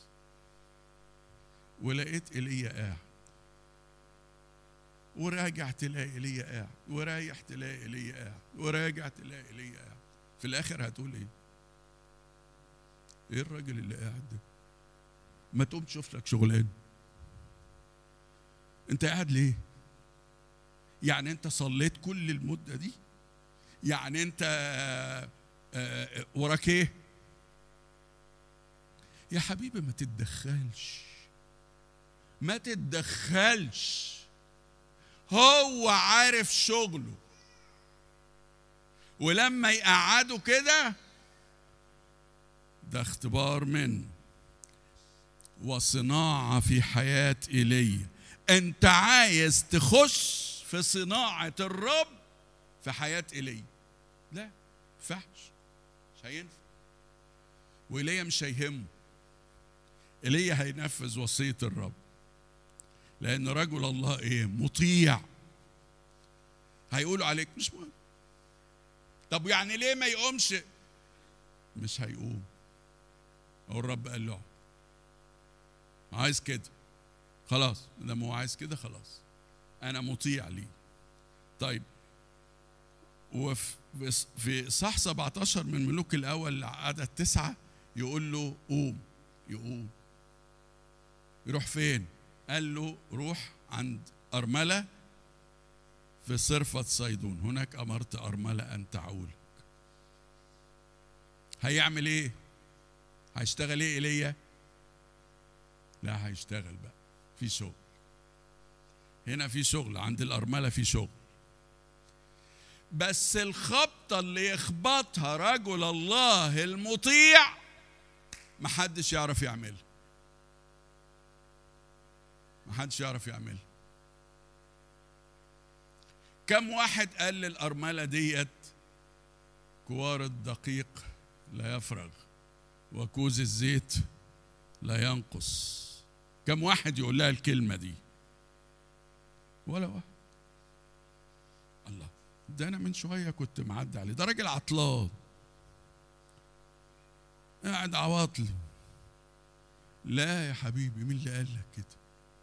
ولقيت ايليا قاعد وراجع تلاقي ايليا قاعد ورايح تلاقي ايليا قاعد وراجع تلاقي ايليا قاعد في الاخر هتقول ايه ايه الراجل اللي قاعد ده ما تقوم تشوف لك شغلانه انت قاعد ليه يعني انت صليت كل المده دي يعني انت آه، آه، وراك ايه يا حبيبي ما تتدخلش ما تتدخلش هو عارف شغله ولما يقعده كده ده اختبار منه وصناعة في حياة إيليا أنت عايز تخش في صناعة الرب في حياة إيليا لا ينفعش مش هينفع وإيليا مش هيهمه إيليا هينفذ وصية الرب لأن رجل الله إيه مطيع هيقولوا عليك مش مهم طب يعني ليه ما يقومش مش هيقوم هو الرب قال له عايز كده خلاص لما هو عايز كده خلاص انا مطيع ليه طيب وفي في صح 17 من ملوك الاول عدد تسعة يقول له قوم يقوم يروح فين قال له روح عند أرملة في صرفة صيدون هناك أمرت أرملة أن تعولك هيعمل إيه هيشتغل إيه إيليا لا هيشتغل بقى في شغل هنا في شغل عند الأرملة في شغل بس الخبطة اللي يخبطها رجل الله المطيع محدش يعرف يعملها محدش يعرف يعملها كم واحد قال للأرملة ديت كوار الدقيق لا يفرغ وكوز الزيت لا ينقص كم واحد يقول لها الكلمة دي ولا واحد الله ده أنا من شوية كنت معدي عليه ده راجل عطلان قاعد عواطلي لا يا حبيبي مين اللي قال لك كده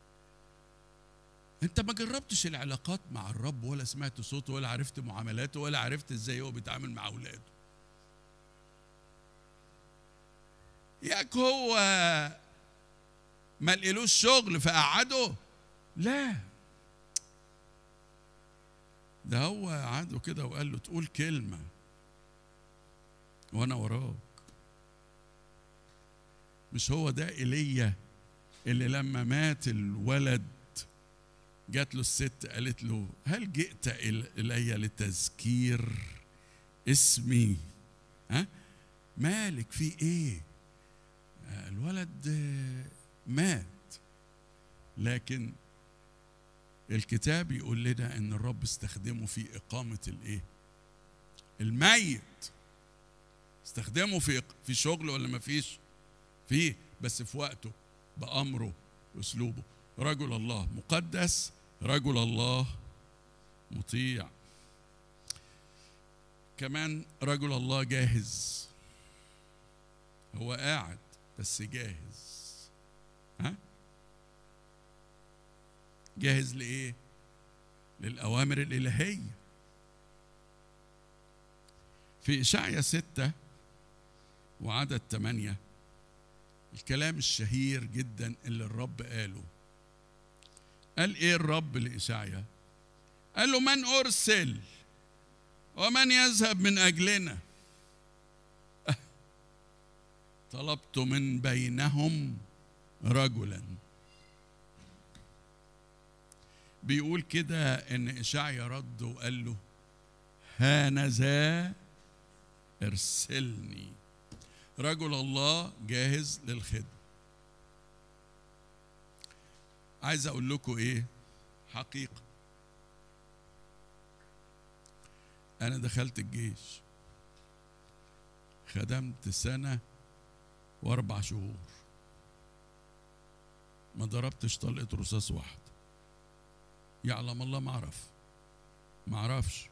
انت ما جربتش العلاقات مع الرب ولا سمعت صوته ولا عرفت معاملاته ولا عرفت ازاي هو بيتعامل مع اولاده ياك هو ما لقيلوش شغل فقعده لا ده هو قعده كده وقال له تقول كلمه وانا وراك مش هو ده ايليا اللي لما مات الولد جات له الست قالت له هل جئت الي لتذكير اسمي ها مالك في ايه الولد مات لكن الكتاب يقول لنا ان الرب استخدمه في اقامه الايه الميت استخدمه في في شغل ولا ما فيش فيه بس في وقته بامره واسلوبه رجل الله مقدس رجل الله مطيع كمان رجل الله جاهز هو قاعد بس جاهز ها جاهز لايه للاوامر الالهيه في اشعيا ستة وعدد ثمانية الكلام الشهير جدا اللي الرب قاله قال ايه الرب لإشعيا قال له من أرسل ومن يذهب من أجلنا طلبت من بينهم رجلا بيقول كده ان اشعيا رد وقال له هانذا ارسلني رجل الله جاهز للخدمه عايز اقول لكم ايه حقيقه انا دخلت الجيش خدمت سنه واربع شهور ما ضربتش طلقه رصاص واحد يعلم الله ما اعرف ما اعرفش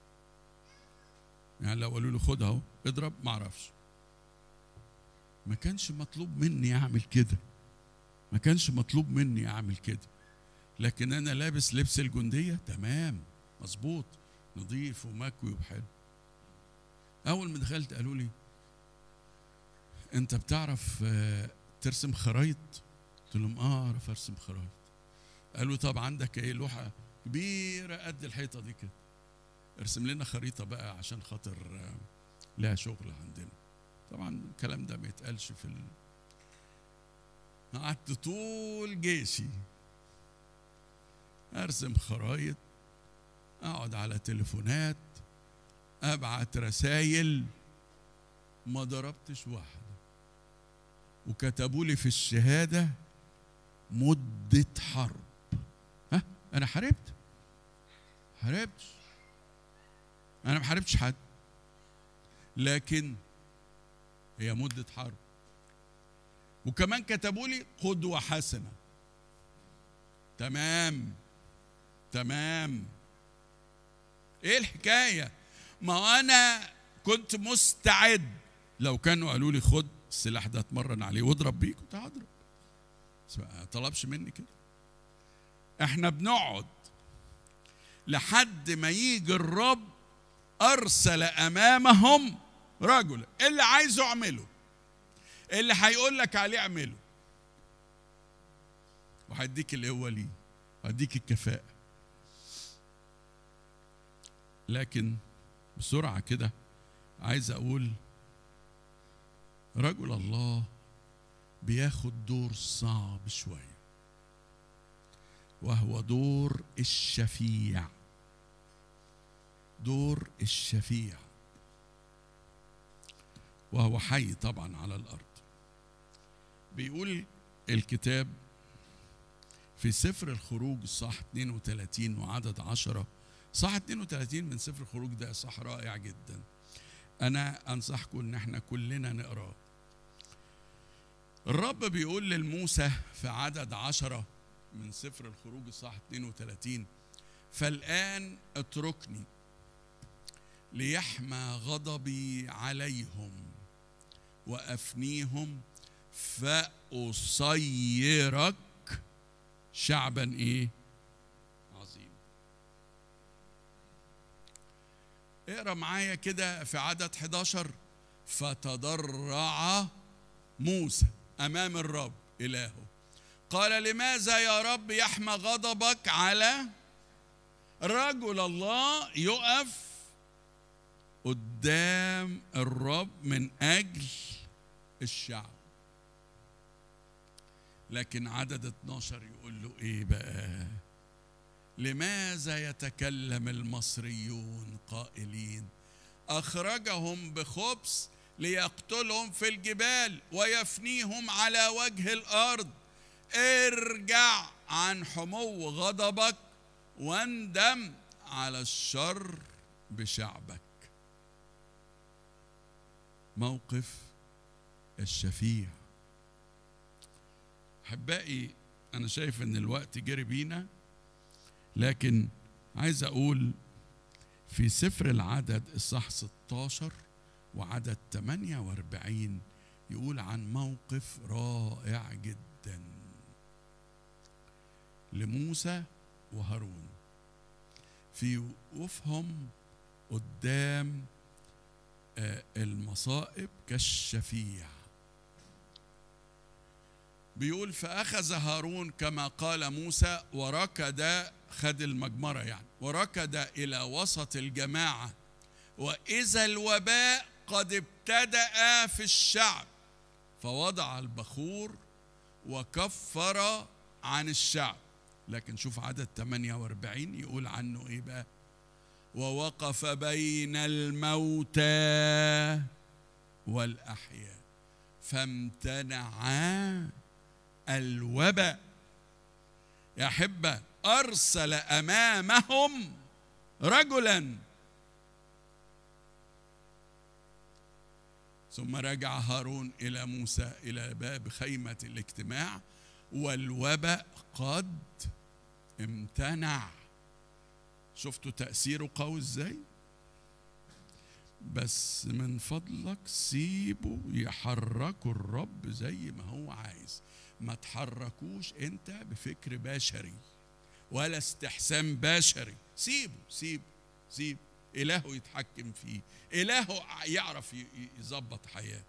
يعني لو قالوا له خد اهو اضرب ما اعرفش ما كانش مطلوب مني اعمل كده ما كانش مطلوب مني اعمل كده لكن انا لابس لبس الجنديه تمام مظبوط نظيف ومكوي وحلو اول ما دخلت قالوا لي انت بتعرف آه، ترسم خرايط قلت لهم اه اعرف ارسم خرايط قالوا طب عندك ايه لوحه كبيره قد الحيطه دي كده ارسم لنا خريطه بقى عشان خاطر آه، لها شغل عندنا طبعا الكلام ده ما يتقالش في ال... قعدت طول جيشي ارسم خرايط اقعد على تليفونات ابعت رسايل ما ضربتش واحده وكتبوا لي في الشهاده مده حرب ها انا حاربت حاربتش انا ما حاربتش حد لكن هي مده حرب وكمان كتبوا لي قدوه حسنه تمام تمام ايه الحكايه ما انا كنت مستعد لو كانوا قالوا لي خد السلاح ده اتمرن عليه واضرب بيه كنت هضرب بس ما طلبش مني كده احنا بنقعد لحد ما يجي الرب ارسل امامهم رجلا اللي عايزه اعمله اللي هيقول لك عليه اعمله وهيديك القوه ليه وهيديك الكفاءه لكن بسرعه كده عايز اقول رجل الله بياخد دور صعب شويه وهو دور الشفيع دور الشفيع وهو حي طبعا على الارض بيقول الكتاب في سفر الخروج صح 32 وعدد 10 صح 32 من سفر الخروج ده صح رائع جدا انا انصحكم ان احنا كلنا نقراه الرب بيقول للموسى في عدد عشرة من سفر الخروج الصح 32 فالآن اتركني ليحمى غضبي عليهم وأفنيهم فأصيرك شعبا إيه عظيم اقرا معايا كده في عدد 11 فتضرع موسى امام الرب الهه قال لماذا يا رب يحمى غضبك على رجل الله يقف قدام الرب من اجل الشعب لكن عدد 12 يقول له ايه بقى لماذا يتكلم المصريون قائلين اخرجهم بخبث ليقتلهم في الجبال ويفنيهم على وجه الارض ارجع عن حمو غضبك واندم على الشر بشعبك موقف الشفيع احبائي انا شايف ان الوقت جري بينا لكن عايز اقول في سفر العدد الصح 16 وعدد 48 يقول عن موقف رائع جدا لموسى وهارون في وقوفهم قدام المصائب كالشفيع بيقول فأخذ هارون كما قال موسى وركض خد المجمرة يعني وركض إلى وسط الجماعة وإذا الوباء قد ابتدأ في الشعب فوضع البخور وكفر عن الشعب لكن شوف عدد 48 يقول عنه ايه بقى ووقف بين الموتى والأحياء فامتنع الوباء يا أحبة أرسل أمامهم رجلا ثم رجع هارون إلى موسى إلى باب خيمة الاجتماع والوباء قد امتنع شفتوا تأثيره قوي ازاي بس من فضلك سيبه يحركوا الرب زي ما هو عايز ما تحركوش انت بفكر بشري ولا استحسان بشري سيبه سيبه سيبه إلهه يتحكم فيه إلهه يعرف ي- ي- يظبط حياته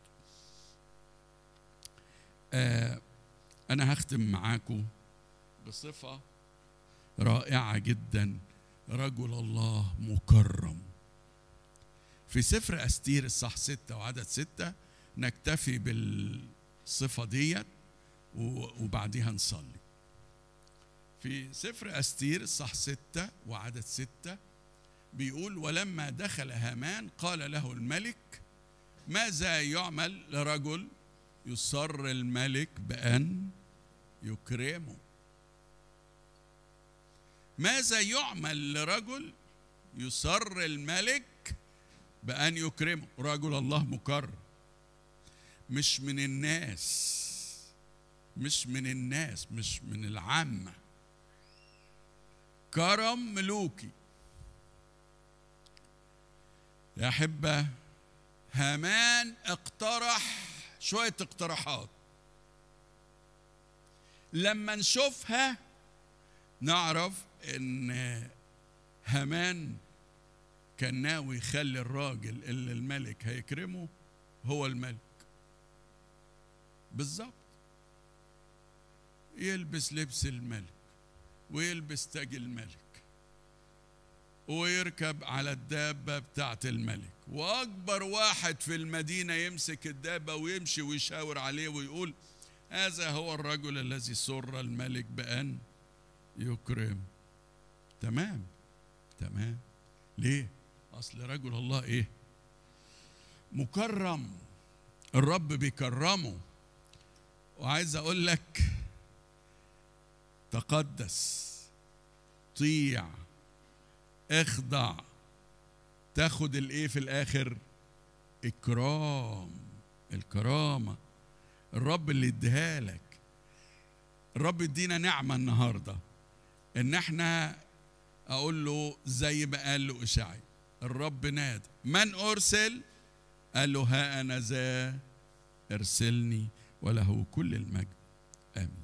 آه أنا هختم معاكم بصفة رائعة جدا رجل الله مكرم في سفر أستير الصح ستة وعدد ستة نكتفي بالصفة ديت و- وبعديها نصلي في سفر أستير الصح ستة وعدد ستة بيقول ولما دخل هامان قال له الملك ماذا يعمل لرجل يصر الملك بأن يكرمه ماذا يعمل لرجل يصر الملك بأن يكرمه رجل الله مكرم مش من الناس مش من الناس مش من العامة كرم ملوكي يا أحبة هامان اقترح شوية اقتراحات لما نشوفها نعرف ان هامان كان ناوي يخلي الراجل اللي الملك هيكرمه هو الملك بالظبط يلبس لبس الملك ويلبس تاج الملك ويركب على الدابة بتاعت الملك وأكبر واحد في المدينة يمسك الدابة ويمشي ويشاور عليه ويقول هذا هو الرجل الذي سر الملك بأن يكرم تمام تمام ليه أصل رجل الله إيه مكرم الرب بيكرمه وعايز أقول لك تقدس طيع اخضع تاخد الايه في الاخر اكرام الكرامه الرب اللي اديها لك الرب يدينا نعمه النهارده ان احنا اقول له زي ما قال له اشعيا الرب نادى من ارسل قال له ها انا ذا ارسلني وله كل المجد امين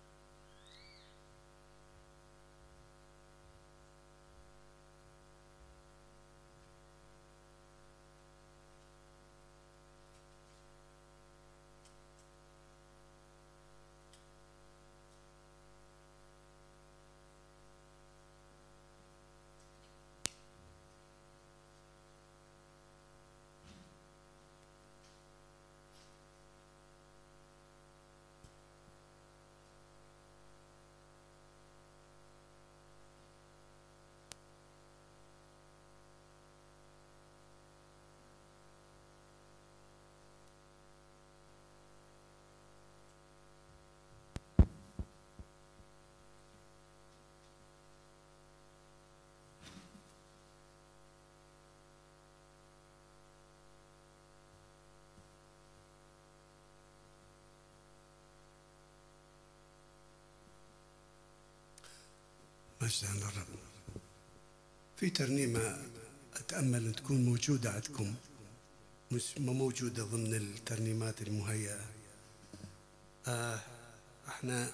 مجدا للرب في ترنيمة أتأمل أن تكون موجودة عندكم مش ما موجودة ضمن الترنيمات المهيئة آه احنا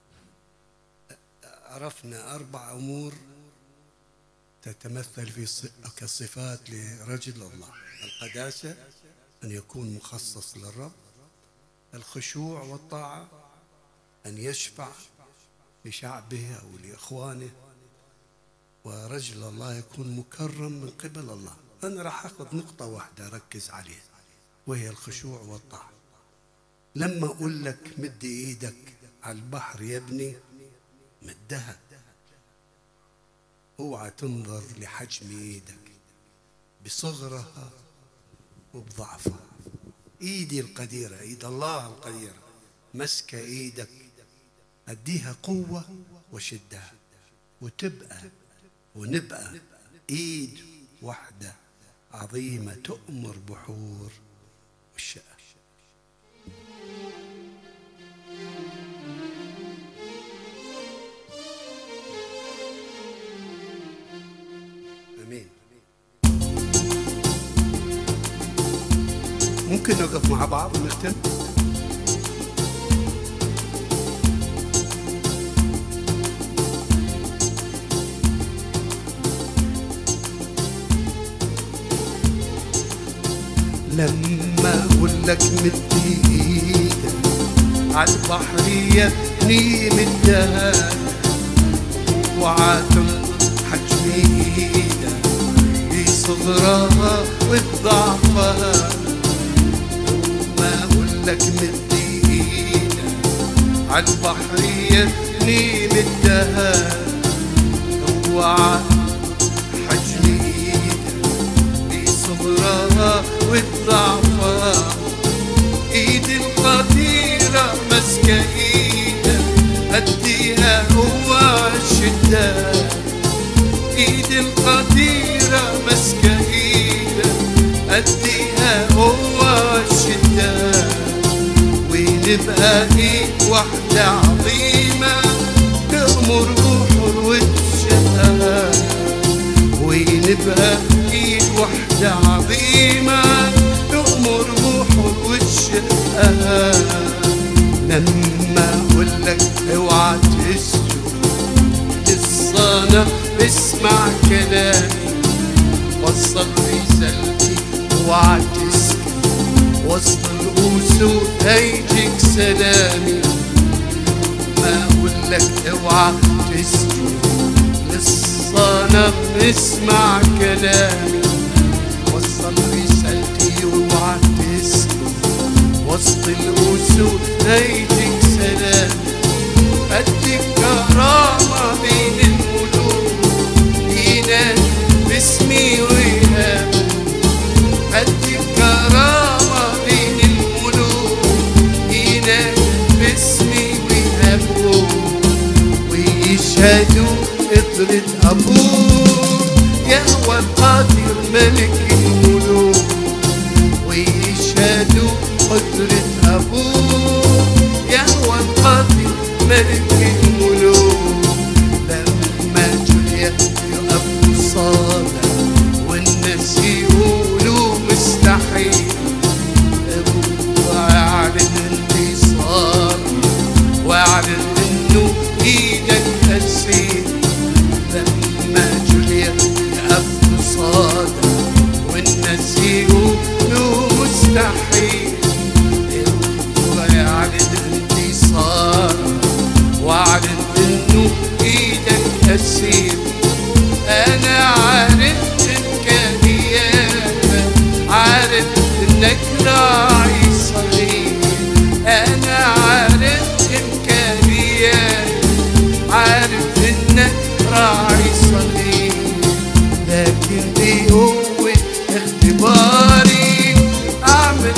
عرفنا أربع أمور تتمثل في ص- كصفات لرجل الله القداسة أن يكون مخصص للرب الخشوع والطاعة أن يشفع لشعبه أو لإخوانه ورجل الله يكون مكرم من قبل الله أنا راح أخذ نقطة واحدة أركز عليها وهي الخشوع والطاعة لما أقول لك مد إيدك على البحر يا ابني مدها اوعى تنظر لحجم ايدك بصغرها وبضعفها ايدي القديره ايد الله القديره مسكه ايدك اديها قوه وشدها وتبقى ونبقى ايد واحده عظيمه تؤمر بحور الشقة امين ممكن نقف مع بعض ونختم لما اقول لك مد ايدك عالبحر يبني مدها وعاتم حجم ايدك بصغرها وبضعفها ما اقول لك مد ايدك عالبحر يبني مدها وعاتم حجم ايدك بصغرها وبضعفها ايد القديرة ماسكة ايدك اديها هو الشدة ايد القديرة ماسكة ايدك اديها هو الشدة ونبقى ايد واحدة عظيمة تأمر بحر وتشقى ونبقى ايد واحدة عظيمة تأمر بحر وتشقى لما اقول لك اوعى تسجد للصنم اسمع كلامي وصل رسالتي اوعى تسكت وسط الاسود هيجيك سلامي ما اقول لك اوعى تسجد للصنم اسمع كلامي وصل رسالتي اوعى تسكت وسط الاسود هيجيك سلام اديك كرامه بين الملوك ينادي باسمي ويهاب اديك كرامه بين الملوك ينادي باسمي ويهابوك ويشهدوا قدرة أبوك يهوى القادر ملك الملوك ويشهدوا قدرة أبوك يهوى القادر ملك الملوك لما جوليا يقف صالح والناس يقولوا مستحيل أبوك أعلن انتصار واعلن انه ايدك هالسيف لما جوليا يقف صادق والناس يقولوا مستحيل ويعلن انتصار واعلن انه ايدك هالسيف انا عارف امكانياتك عارف انك راعي صغير انا عارف امكانياتك عارف انك راعي صغير لكن بقوة اختباري اعمل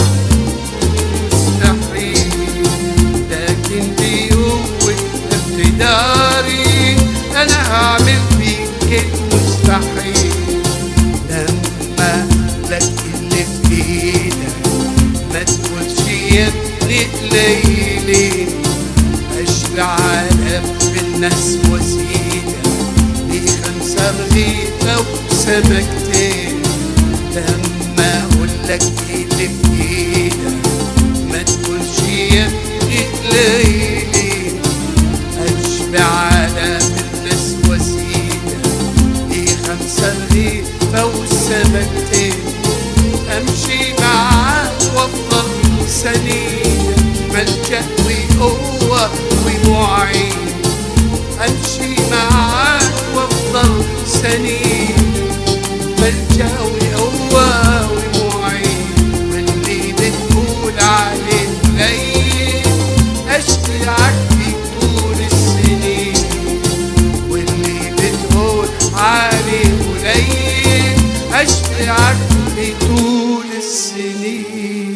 مستحيل لكن بقوة اقتداري انا هعمل فيك المستحيل لما لك اللي في ايدك ما تقولش يا ابني قليلين اشبع عالم بالناس وسيلة دي خمسة رغيفة وسمكتين لما اقول لك اللي في ايدك ما تقولش يا ابني قليلين اشبع عالم بالناس وسيلة دي خمسة رغيفة وسمكتين امشي معاك وافضل سنين ملجأ وقوة ومعين امشي معاك وافضل سنين ملجأ وقوة ومعين واللي بتقول عليه قليل اشجعك في طول السنين واللي بتقول عليه قليل اشجعك في طول السنين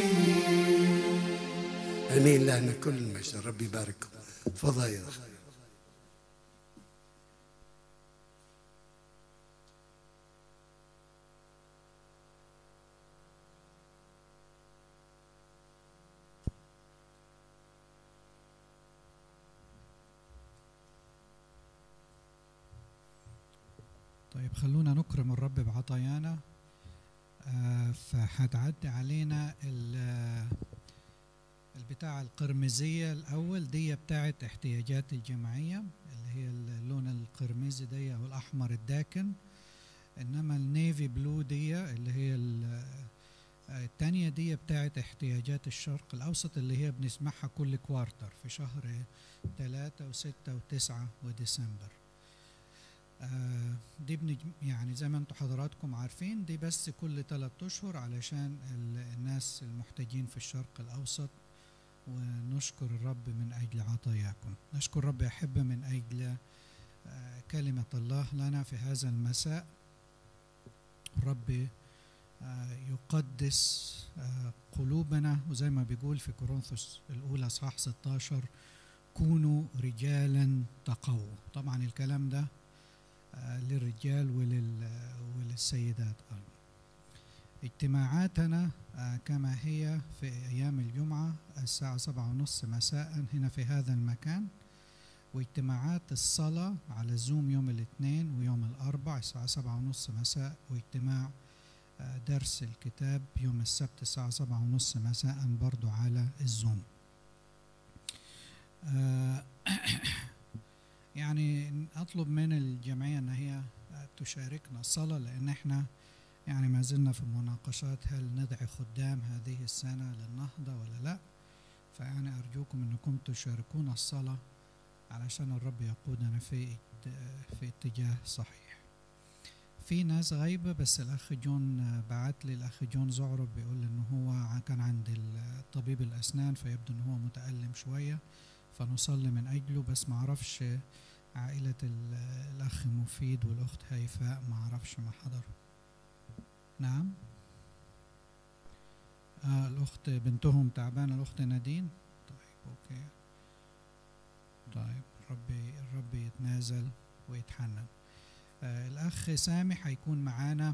امين لنا كل المجد ربي يبارككم فضايل طيب خلونا نكرم الرب بعطايانا آه، فهتعدي علينا ال- البتاعة القرمزية الأول دي بتاعت احتياجات الجمعية اللي هي اللون القرمزي دي أو الأحمر الداكن إنما النيفي بلو دي اللي هي ال- آه، التانية دي بتاعت احتياجات الشرق الأوسط اللي هي بنسمعها كل كوارتر في شهر ثلاثة وستة وتسعة وديسمبر آه، دي بنج... يعني زي ما انتم حضراتكم عارفين دي بس كل ثلاثة أشهر علشان ال- الناس المحتاجين في الشرق الأوسط ونشكر الرب من أجل عطاياكم نشكر الرب يا أحبة من أجل آه، كلمة الله لنا في هذا المساء الرب آه، يقدس آه، قلوبنا وزي ما بيقول في كورنثوس الأولى أصحاح 16 كونوا رجالا تقووا طبعا الكلام ده آه، للرجال ولل وللسيدات أيضا اجتماعاتنا آه، كما هي في أيام الجمعة الساعة سبعة ونص مساء هنا في هذا المكان واجتماعات الصلاة على زوم يوم الاثنين ويوم الأربع الساعة سبعة ونص مساء واجتماع آه، درس الكتاب يوم السبت الساعة سبعة ونص مساء برضو على الزوم آه، يعني أطلب من الجمعية أن هي تشاركنا الصلاة لأن احنا يعني ما زلنا في مناقشات هل ندعي خدام هذه السنة للنهضة ولا لا فأنا أرجوكم أنكم تشاركونا الصلاة علشان الرب يقودنا في في اتجاه صحيح في ناس غايبة بس الأخ جون بعت لي الأخ جون زعرب بيقول إنه هو كان عند طبيب الأسنان فيبدو إنه هو متألم شوية فنصلي من أجله بس معرفش عائلة ال- الأخ مفيد والأخت هيفاء معرفش ما حضروا نعم آه الأخت بنتهم تعبانة الأخت نادين طيب أوكي طيب ربي الرب يتنازل ويتحنن آه الأخ سامي هيكون معانا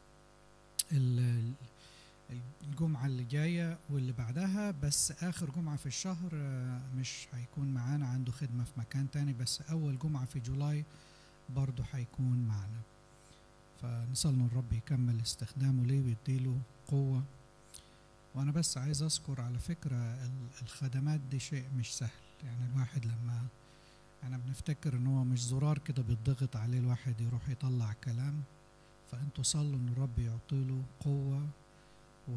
ال- ال- الجمعة اللي جاية واللي بعدها بس آخر جمعة في الشهر آه، مش هيكون معانا عنده خدمة في مكان تاني بس أول جمعة في جولاي برضه هيكون معنا فنصلي إن الرب يكمل استخدامه ليه ويديله قوة وأنا بس عايز أذكر على فكرة ال- الخدمات دي شيء مش سهل يعني الواحد لما أنا بنفتكر إن هو مش زرار كده بيتضغط عليه الواحد يروح يطلع كلام فأنتوا صلوا إن الرب يعطيله قوة و...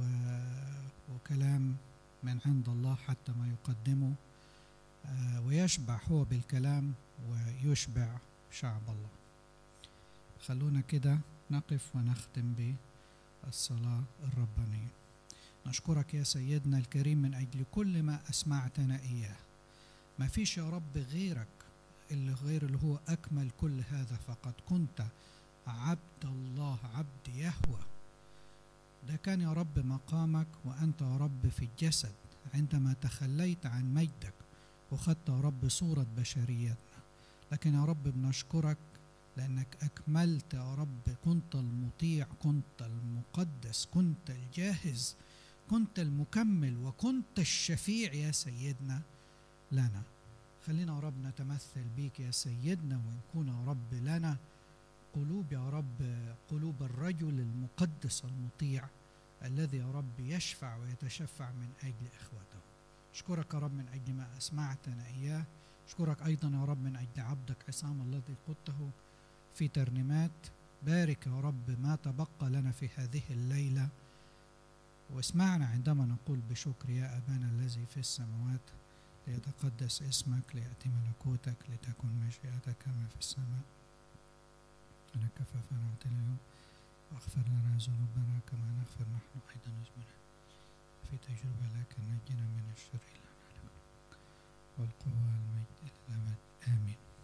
وكلام من عند الله حتى ما يقدمه آه، ويشبع هو بالكلام ويشبع شعب الله خلونا كده نقف ونختم بالصلاة الربانية نشكرك يا سيدنا الكريم من أجل كل ما أسمعتنا إياه ما فيش يا رب غيرك اللي غير اللي هو أكمل كل هذا فقد كنت عبد الله عبد يهوه ده كان يا رب مقامك وأنت يا رب في الجسد عندما تخليت عن مجدك وخدت يا رب صورة بشريتنا لكن يا رب بنشكرك لأنك أكملت يا رب كنت المطيع كنت المقدس كنت الجاهز كنت المكمل وكنت الشفيع يا سيدنا لنا خلينا يا رب نتمثل بيك يا سيدنا ونكون يا رب لنا قلوب يا رب قلوب الرجل المقدس المطيع الذي يا رب يشفع ويتشفع من أجل إخوته أشكرك يا رب من أجل ما أسمعتنا إياه أشكرك أيضا يا رب من أجل عبدك عصام الذي قدته في ترنيمات بارك يا رب ما تبقى لنا في هذه الليلة واسمعنا عندما نقول بشكر يا أبانا الذي في السماوات ليتقدس اسمك ليأتي ملكوتك لتكن مشيئتك كما في السماء أنا كفافنا أعطينا اليوم واغفر لنا ذنوبنا كما نغفر نحن أيضا ذنوبنا في تجربة لكن نجنا من الشر إلا ما والقوة والمجد إلى الأبد آمين